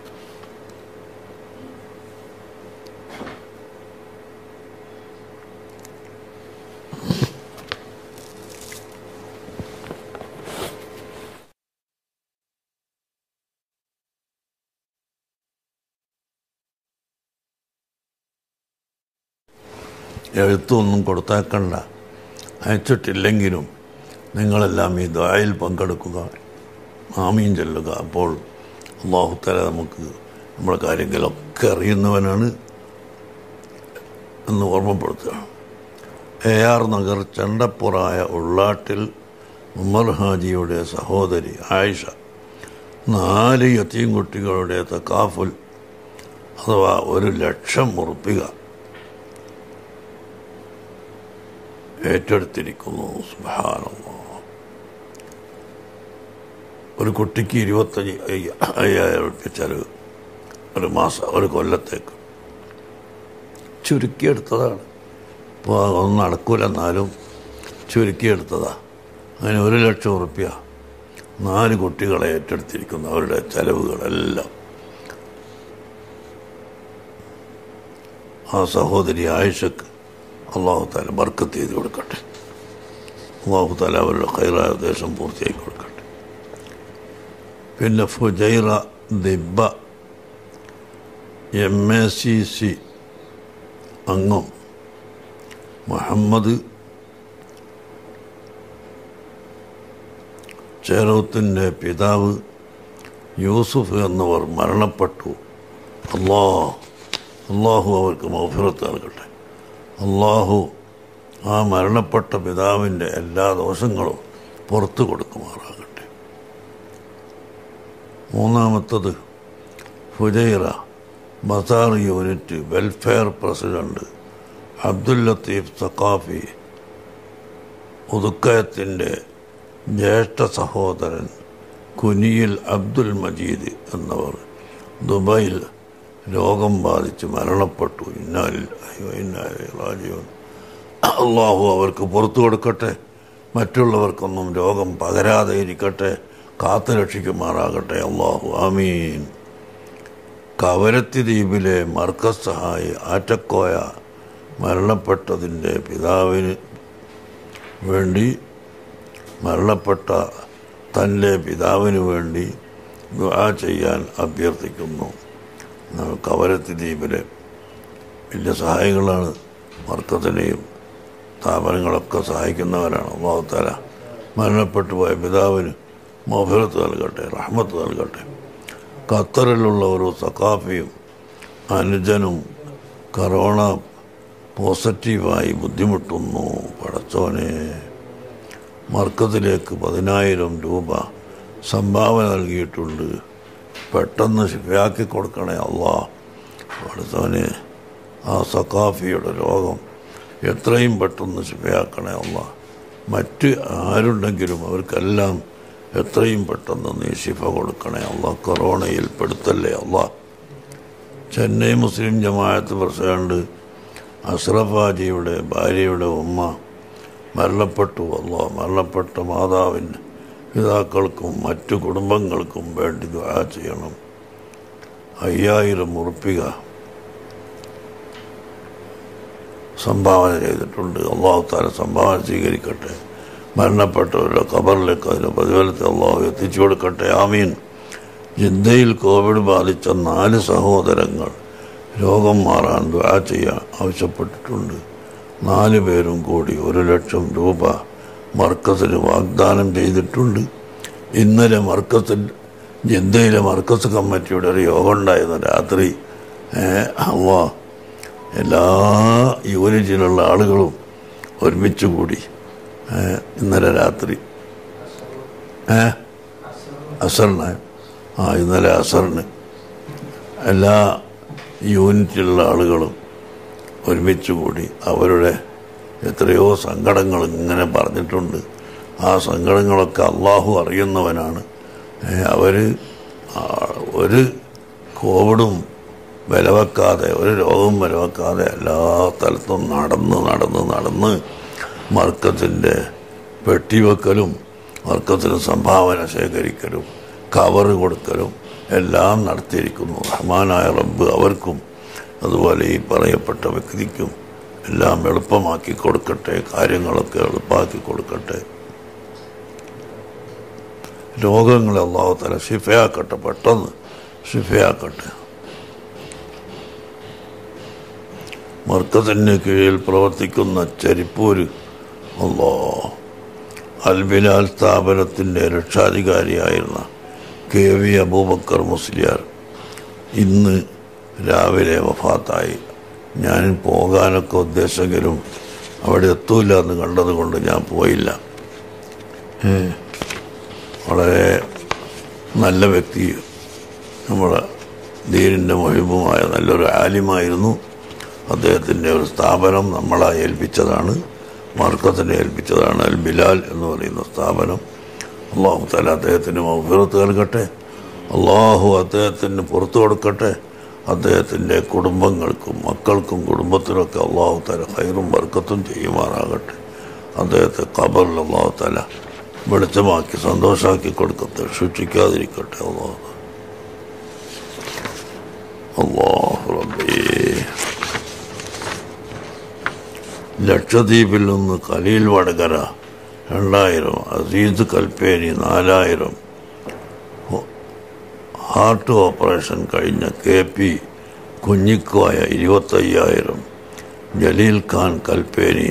എഴുത്തൊന്നും കൊടുത്തേക്കണ്ട അയച്ചിട്ടില്ലെങ്കിലും നിങ്ങളെല്ലാം ഈ ദ്വായിൽ പങ്കെടുക്കുക ആമീൻ ചെല്ലുക അപ്പോൾ അള്ളാഹുത്തല നമുക്ക് നമ്മുടെ കാര്യങ്ങളൊക്കെ അറിയുന്നവനാണ് എന്ന് ഓർമ്മപ്പെടുത്തുക എ ആർ നഗർ ചണ്ടപ്പുറായ ഉള്ളാട്ടിൽ ഉമർ ഹാജിയുടെ സഹോദരി ആയിഷ നാല് യത്തീം കുട്ടികളുടെ തക്കാഫുൽ അഥവാ ഒരു ലക്ഷം ഉറപ്പിക ഏറ്റെടുത്തിരിക്കുന്നു സുബ്ഹാനല്ലാഹ് ഒരു കുട്ടിക്ക് ഇരുപത്തഞ്ച് അയ്യ- അയ്യായിരം റുപ്യ ചെലവ് ഒരു മാസം ഒരു കൊല്ലത്തേക്ക് ചുരുക്കിയെടുത്തതാണ് ഇപ്പോൾ അതൊന്നും നടക്കൂല എന്നാലും ചുരുക്കിയെടുത്തതാ അങ്ങനെ ഒരു ലക്ഷം റുപ്യ നാല് കുട്ടികളെ ഏറ്റെടുത്തിരിക്കുന്നു അവരുടെ ചെലവുകളെല്ലാം ആ സഹോദരി ആയിഷക്ക് അള്ളാഹു താല ബർക്കത്ത് ചെയ്ത് കൊടുക്കട്ടെ അള്ളാഹു താല അവരുടെ കൈറായ ഉദ്ദേശം പൂർത്തിയാക്കി കൊടുക്കട്ടെ പിന്നെ Fujairah Dibba M A C C അംഗം മുഹമ്മദ് ചേറൂത്തിൻ്റെ പിതാവ് യൂസുഫ് എന്നിവർ മരണപ്പെട്ടു അള്ളാ അള്ളാഹു അവർക്ക് മൗഫിറത്ത് നൽകട്ടെ അള്ളാഹു ആ മരണപ്പെട്ട പിതാവിൻ്റെ എല്ലാ ദോഷങ്ങളും പുറത്തു കൊടുക്കുമാറാകട്ടെ മൂന്നാമത്തത് ഫുജൈറ ബസാർ unit welfare president Abdul Latheef Saqafi ഉതുക്കയത്തിൻ്റെ ജ്യേഷ്ഠ സഹോദരൻ കുനിയിൽ അബ്ദുൽ മജീദ് എന്നവർ ദുബൈയിൽ രോഗം ബാധിച്ച് മരണപ്പെട്ടു ഇന്നാലിൽ അയ്യോ ഇന്നാലിൽ റാജിയോൻ അള്ളാഹു അവർക്ക് പുറത്തു കൊടുക്കട്ടെ മറ്റുള്ളവർക്കൊന്നും രോഗം പകരാതെ ഇരിക്കട്ടെ കാത്തു രക്ഷിക്കുമാറാകട്ടെ അള്ളാഹു ആമീൻ കവരത്തി ദ്വീപിലെ മർക്കസ് സഹായി ആറ്റക്കോയ മരണപ്പെട്ടതിൻ്റെ പിതാവിന് വേണ്ടി മരണപ്പെട്ട തൻ്റെ പിതാവിന് വേണ്ടി ദുആ ചെയ്യാൻ അഭ്യർത്ഥിക്കുന്നു കവരത്തി ദ്വീപിലെ വലിയ സഹായികളാണ് മർക്കത്തിനെയും സ്ഥാപനങ്ങളൊക്കെ സഹായിക്കുന്നവരാണ് അള്ളാഹുത്താല മരണപ്പെട്ടു പോയ പിതാവിന് മോഫിറത്ത് നൽകട്ടെ റഹ്മത്ത് നൽകട്ടെ ഖത്തറിലുള്ള ഒരു സഖാഫിയും അനുജനും കറോണ പോസിറ്റീവായി ബുദ്ധിമുട്ടുന്നു പടച്ചോനെ മർക്കത്തിലേക്ക് പതിനായിരം രൂപ സംഭാവന നൽകിയിട്ടുണ്ട് പെട്ടെന്ന് ശിഫയാക്കി കൊടുക്കണേ അള്ളാ പടച്ചോനെ ആ സഖാഫിയുടെ രോഗം എത്രയും പെട്ടെന്ന് ശിഫയാക്കണേ അള്ളാ മറ്റ് ആരുണ്ടെങ്കിലും അവർക്കെല്ലാം എത്രയും പെട്ടെന്ന് നീ ശിഫ കൊടുക്കണേ അള്ളാ കൊറോണയിൽ പെടുത്തല്ലേ അള്ളാ ചെന്നൈ മുസ്ലിം ജമാഅത്ത് പ്രസിഡന്റ് അഷ്റഫ് ഹാജിയുടെ ഭാര്യയുടെ ഉമ്മ മരണപ്പെട്ടു അല്ലോ മരണപ്പെട്ട മാതാവിന് പിതാക്കൾക്കും മറ്റു കുടുംബങ്ങൾക്കും വേണ്ടി ദുആ ചെയ്യണം അയ്യായിരം ഉറുപ്പിക സംഭാവന ചെയ്തിട്ടുണ്ട് അള്ളാഹു താല സംഭാവന സ്വീകരിക്കട്ടെ മരണപ്പെട്ടവരുടെ ഖബറിലേക്ക് അതിന് പ്രതിഫലത്തെ അള്ളാഹു എത്തിച്ചു കൊടുക്കട്ടെ ആമീൻ ജിദ്ദയിൽ കോവിഡ് ബാധിച്ച നാല് സഹോദരങ്ങൾ രോഗം മാറാൻ ദുആ ചെയ്യാൻ ആവശ്യപ്പെട്ടിട്ടുണ്ട് നാല് പേരും കൂടി ഒരു ലക്ഷം രൂപ മർക്കസിന് വാഗ്ദാനം ചെയ്തിട്ടുണ്ട് ഇന്നലെ മർക്കസിൽ ജിദ്ദയിലെ മർക്കസ് കമ്മിറ്റിയുടെ ഒരു യോഗം ഉണ്ടായിരുന്നു രാത്രി അള്ളാ എല്ലാ യൂണിറ്റിലുള്ള ആളുകളും ഒരുമിച്ച് കൂടി ഏ, ഇന്നലെ രാത്രി ഏ അസറിന് ആ ഇന്നലെ അസറിന് എല്ലാ യൂണിറ്റിലുള്ള ആളുകളും ഒരുമിച്ച് കൂടി അവരുടെ എത്രയോ സങ്കടങ്ങൾ ഇങ്ങനെ പറഞ്ഞിട്ടുണ്ട് ആ സങ്കടങ്ങളൊക്കെ അള്ളാഹു അറിയുന്നവനാണ് അവർ ഒരു കോവിഡും വിലവെക്കാതെ ഒരു രോഗവും വിലവെക്കാതെ എല്ലാ സ്ഥലത്തും നടന്ന് നടന്ന് നടന്ന് മർക്കത്തിൻ്റെ പെട്ടിവെക്കലും മർക്കത്തിന് സംഭാവന ശേഖരിക്കലും കവർ കൊടുക്കലും എല്ലാം നടത്തിയിരിക്കുന്നു റഹ്മാനായ റബ്ബ് അവർക്കും അതുപോലെ ഈ പറയപ്പെട്ട വ്യക്തിക്കും എല്ലാം എളുപ്പമാക്കി കൊടുക്കട്ടെ കാര്യങ്ങളൊക്കെ എളുപ്പമാക്കി കൊടുക്കട്ടെ രോഗങ്ങളെ അള്ളാഹു തല ഷിഫയാക്കട്ടെ പെട്ടെന്ന് ഷിഫയാക്കട്ടെ മർക്കത്തിന് കീഴിൽ പ്രവർത്തിക്കുന്ന ചെരിപ്പൂര് അല്ലോ അൽബിലാൽ സ്ഥാപനത്തിൻ്റെ രക്ഷാധികാരിയായിരുന്ന കെ വി അബൂബക്കർ മുസ്ലിയാർ ഇന്ന് രാവിലെ വഫാത്തായി ഞാൻ പോകാനൊക്കെ ഉദ്ദേശമെങ്കിലും അവിടെ എത്തൂല എന്ന് കണ്ടതുകൊണ്ട് ഞാൻ പോയില്ല ഏ, വളരെ നല്ല വ്യക്തി നമ്മുടെ ദീനിൻ്റെ മൊഴിബുമായ നല്ലൊരു ആലിമായിരുന്നു അദ്ദേഹത്തിൻ്റെ ഒരു സ്ഥാപനം നമ്മളെ ഏൽപ്പിച്ചതാണ് മാർക്കത്തിനെ ഏൽപ്പിച്ചതാണ് അൽ ബിലാൽ എന്ന് പറയുന്ന സ്ഥാപനം അള്ളാഹു താല അദ്ദേഹത്തിന് മൗഫിറത്ത് നൽകട്ടെ അള്ളാഹു അദ്ദേഹത്തിന് പുറത്തു കൊടുക്കട്ടെ അദ്ദേഹത്തിൻ്റെ കുടുംബങ്ങൾക്കും മക്കൾക്കും കുടുംബത്തിനൊക്കെ അള്ളാഹു താല ഹൈറും ബർക്കത്തും ചെയ്യുമാറാകട്ടെ അദ്ദേഹത്തെ ഖബറിൽ അള്ളാഹു താല വെളിച്ചമാക്കി സന്തോഷമാക്കി കൊടുക്കട്ടെ സൂക്ഷിക്കാതിരിക്കട്ടെ അള്ളാഹു അള്ളാഹു റബ്ബേ ലക്ഷദ്വീപിൽ നിന്ന് കലീൽ വടകര രണ്ടായിരം അസീസ് കൽപ്പേരി നാലായിരം ഹാർട്ട് ഓപ്പറേഷൻ കഴിഞ്ഞ കെ പി കുഞ്ഞിക്കോയ ഇരുപത്തയ്യായിരം ജലീൽ ഖാൻ കൽപ്പേനി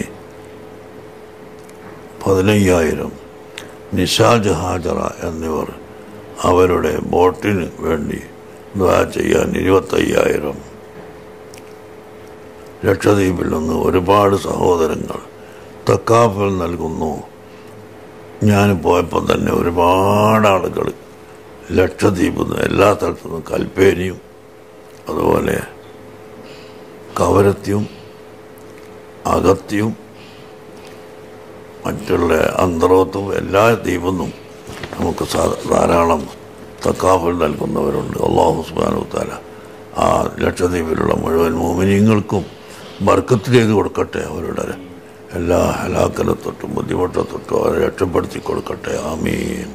പതിനയ്യായിരം നിഷാജ് ഹാജറ എന്നിവർ അവരുടെ ബോട്ടിന് വേണ്ടി ദ്വാ ചെയ്യാൻ ഇരുപത്തയ്യായിരം ലക്ഷദ്വീപിൽ നിന്ന് ഒരുപാട് സഹോദരങ്ങൾ തക്കാഫൽ നൽകുന്നു ഞാൻ പോയപ്പോൾ തന്നെ ഒരുപാട് ആളുകൾ ലക്ഷദ്വീപിൽ നിന്ന് എല്ലാ സ്ഥലത്തു നിന്നും കൽപ്പേനിയും അതുപോലെ കവരത്തിയും അകത്തിയും മറ്റുള്ള അന്തറോത്തും എല്ലാ ദ്വീപിൽ നിന്നും നമുക്ക് സാ- ധാരാളം തക്കാഫൽ നൽകുന്നവരുണ്ട് അള്ളാഹു സുബാനു താല ആ ലക്ഷദ്വീപിലുള്ള മുഴുവൻ മോമിനിയങ്ങൾക്കും ബർക്കത്ത് ചെയ്ത് കൊടുക്കട്ടെ അവരുടെ എല്ലാ ഹലാക്കനെ തൊട്ടും ബുദ്ധിമുട്ടെ തൊട്ടും അവരെ രക്ഷപ്പെടുത്തി കൊടുക്കട്ടെ ആമീൻ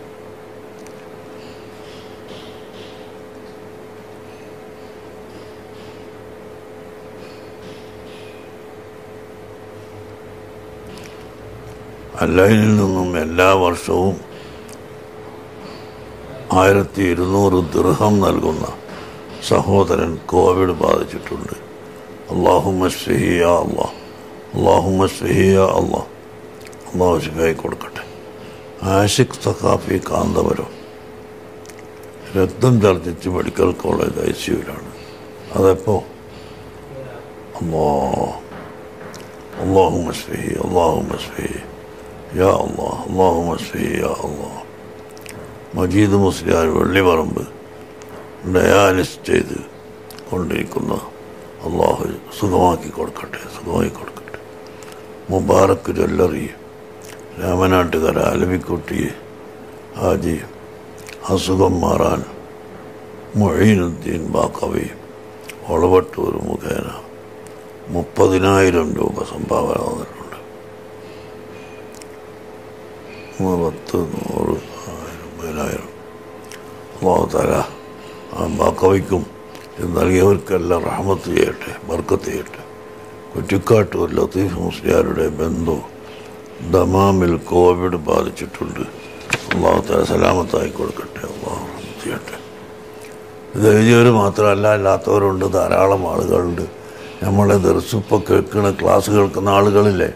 അല്ലയിൽ നിന്നും എല്ലാ വർഷവും ആയിരത്തി ഇരുന്നൂറ് ദൃഹം നൽകുന്ന സഹോദരൻ കോവിഡ് ബാധിച്ചിട്ടുണ്ട് അള്ളാഹുമസ്ഫിഹിയ അള്ളാഹ് അള്ളാഹുമസ്ഫിഹിയ അള്ളാഹ് അള്ളാഹു ശിഫായി കൊടുക്കട്ടെ ആഷിഖ് സഖാഫി കാന്തപുരം രക്തം ഛർദ്ദിച്ച് മെഡിക്കൽ കോളേജ് ഐ സിയുവിലാണ് അതെപ്പോ അള്ളാ اللهم اشفه اللهم اشفه يا الله اللهم اشفه يا الله മജീദ് മുസ്ലിയാർ വെള്ളിപറമ്പ് ഡയാലിസ് ചെയ്ത് കൊണ്ടിരിക്കുന്ന അള്ളാഹു സുഖമാക്കി കൊടുക്കട്ടെ സുഖമാക്കി കൊടുക്കട്ടെ മുബാറക്ക് ജ്വല്ലറി രാമനാട്ടുകര അലവിക്കുട്ടി ഹാജി അസുഖം മാറാൻ മൊഴീനുദ്ദീൻ ബാക്കവി ഒളവട്ടൂർ മുഖേന മുപ്പതിനായിരം രൂപ സംഭാവന തന്നിട്ടുണ്ട് മൂന്ന് പത്ത് നൂറ് ആയിരം പതിനായിരം അള്ളാഹുത്താല ആ ബാക്കവയ്ക്കും ഇത് നൽകിയവർക്കെല്ലാം റഹമത്ത് ചെയ്യട്ടെ ബർക്കത്ത് ചെയ്യട്ടെ കുറ്റിക്കാട്ടൂർ ലത്തീഫ് മുസ്ലിയാരുടെ ബന്ധു ദമാമിൽ കോവിഡ് ബാധിച്ചിട്ടുണ്ട് അള്ളാഹുത്താല സലാമത്തായി കൊടുക്കട്ടെ അള്ളാഹു റഹ്മത്ത് ചെയ്യട്ടെ ഇത് എഴുതിയവർ മാത്രമല്ല അല്ലാത്തവരുണ്ട് ധാരാളം ആളുകളുണ്ട് നമ്മളെ ദർശിപ്പോൾ കേൾക്കുന്ന ക്ലാസ് കേൾക്കുന്ന ആളുകളില്ലേ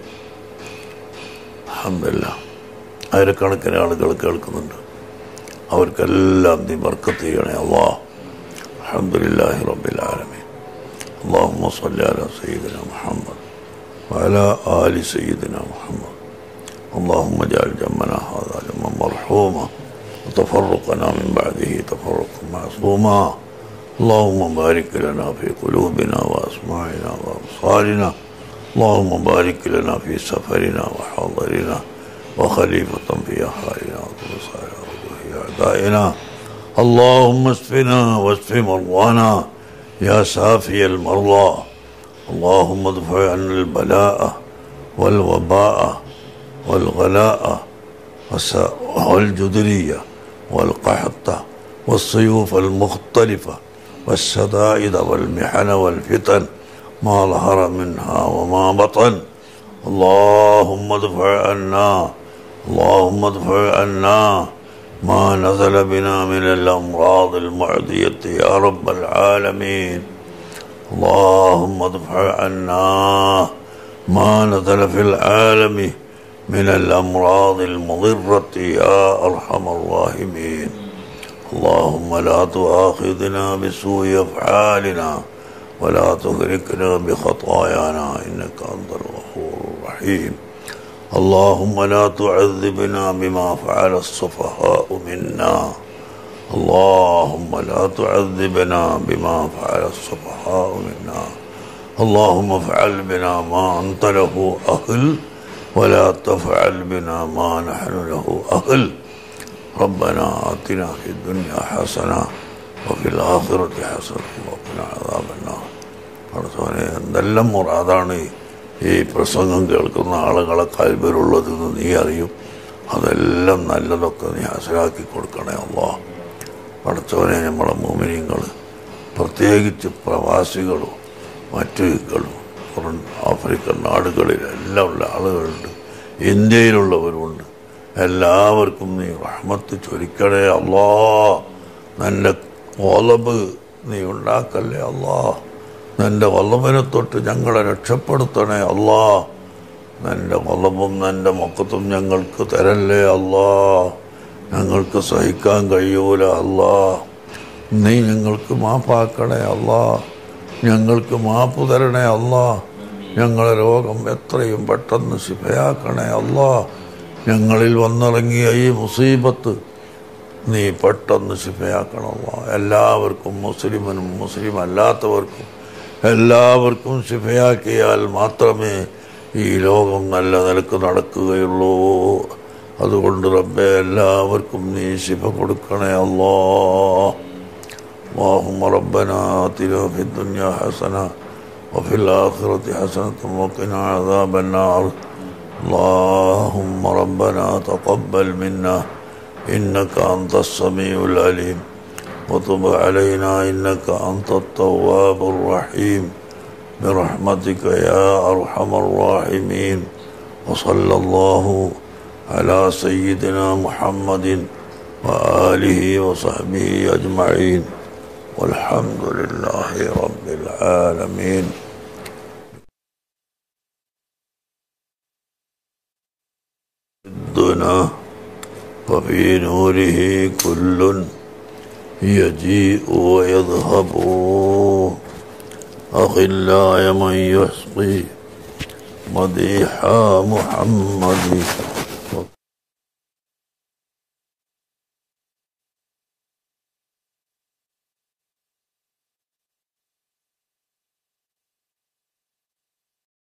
അഹമ്മല്ല ആയിരക്കണക്കിന് ആളുകൾ കേൾക്കുന്നുണ്ട് അവർക്കെല്ലാം നീ ബർക്കത്ത് ചെയ്യണേ അള്ളാ അഹമ്മദില്ലാഹി റബ്ബിലാലമീൻ اللهم صل على سيدنا محمد وعلى آل سيدنا محمد اللهم اجعل جمعنا هذا جمعا مرحوما وتفرقنا من بعده تفرقا معصوما اللهم بارك لنا في قلوبنا وأسماعنا وأبصارنا اللهم بارك لنا في سفرنا وحاضرنا وخليفة في أحوالنا وتبصار وجوه أعدائنا اللهم اشفنا واشف مرضانا يا شافي المرضى اللهم ادفع عنا البلاء والوباء والغلاء والس- والجدرية والقحط والسيوف المختلفة والشدائد والمحن والفتن ما ظهر منها وما بطن اللهم ادفع عنا اللهم ادفع عنا ما نزل بنا من الأمراض المعدية يا رب العالمين اللهم ادفع عنا ما نزل في العالم من الأمراض المضرة يا أرحم الراحمين اللهم لا تؤاخذنا بسوء أفعالنا ولا تهلكنا بخطايانا إنك أنت الغفور الرحيم اللهم لا تعذبنا بما فعل السفهاء منا اللهم لا تعذبنا بما فعل السفهاء منا اللهم افعل بنا ما أنت له أهل ولا تفعل بنا ما نحن له أهل ربنا آتنا في الدنيا حسنة وفي الآخرة حسنة وقنا عذاب النار പഠിച്ചവനെ എന്തെല്ലാം മുറാദാണ് ഈ പ്രസംഗം കേൾക്കുന്ന ആളുകളെ കൽബിലുള്ളതെന്ന് നീ അറിയും അതെല്ലാം നല്ലതൊക്കെ നീ ഹാസരാക്കി കൊടുക്കണേ അള്ളാ പഠിച്ചവനെ നമ്മളെ മോമിനിയങ്ങൾ പ്രത്യേകിച്ച് പ്രവാസികളും മറ്റുകളും പുറം ആഫ്രിക്കൻ നാടുകളിലെല്ലാം ഉള്ള ആളുകളുണ്ട് ഇന്ത്യയിലുള്ളവരുണ്ട് എല്ലാവർക്കും നീ റഹ്മത്ത് ചൊരിക്കണേ അള്ളാ നിന്റെ ഓലബ് നീ ഉണ്ടാക്കല്ലേ അള്ളാ നിന്റെ വല്ലഭനെ തൊട്ട് ഞങ്ങളെ രക്ഷപ്പെടുത്തണേ അള്ളാ നിന്റെ വല്ലഭും നിന്റെ മൊക്കത്തും ഞങ്ങൾക്ക് തരല്ലേ അള്ളാ ഞങ്ങൾക്ക് സഹിക്കാൻ കഴിയൂല അള്ളാ നീ ഞങ്ങൾക്ക് മാപ്പാക്കണേ അള്ളാ ഞങ്ങൾക്ക് മാപ്പ് തരണേ അള്ളാ ഞങ്ങളെ രോഗം എത്രയും പെട്ടെന്ന് ശിഫയാക്കണേ അള്ളാ ഞങ്ങളിൽ വന്നിറങ്ങിയ ഈ മുസീബത്ത് നീ പെട്ടെന്ന് ശിഫയാക്കണമല്ല എല്ലാവർക്കും മുസ്ലിമിനും മുസ്ലിം അല്ലാത്തവർക്കും എല്ലാവർക്കും ശിഫയാക്കിയാൽ മാത്രമേ ഈ ലോകം നല്ല നിലക്ക് നടക്കുകയുള്ളൂ അതുകൊണ്ട് റബ്ബെ എല്ലാവർക്കും നീ ശിഫ കൊടുക്കണേ അല്ലോ اللهم ربنا آتنا في الدنيا حسنة وفي الآخرة حسنة وقنا عذاب النار اللهم ربنا تقبل منا إنك أنت السميع العليم وتب علينا إنك أنت التواب الرحيم برحمتك يا أرحم الراحمين وصلى الله على سيدنا محمد وآله وصحبه أجمعين والحمد لله رب العالمين الدنا وفي نوره كل يجيء ويذهب أخلاء من يحصي مديح محمد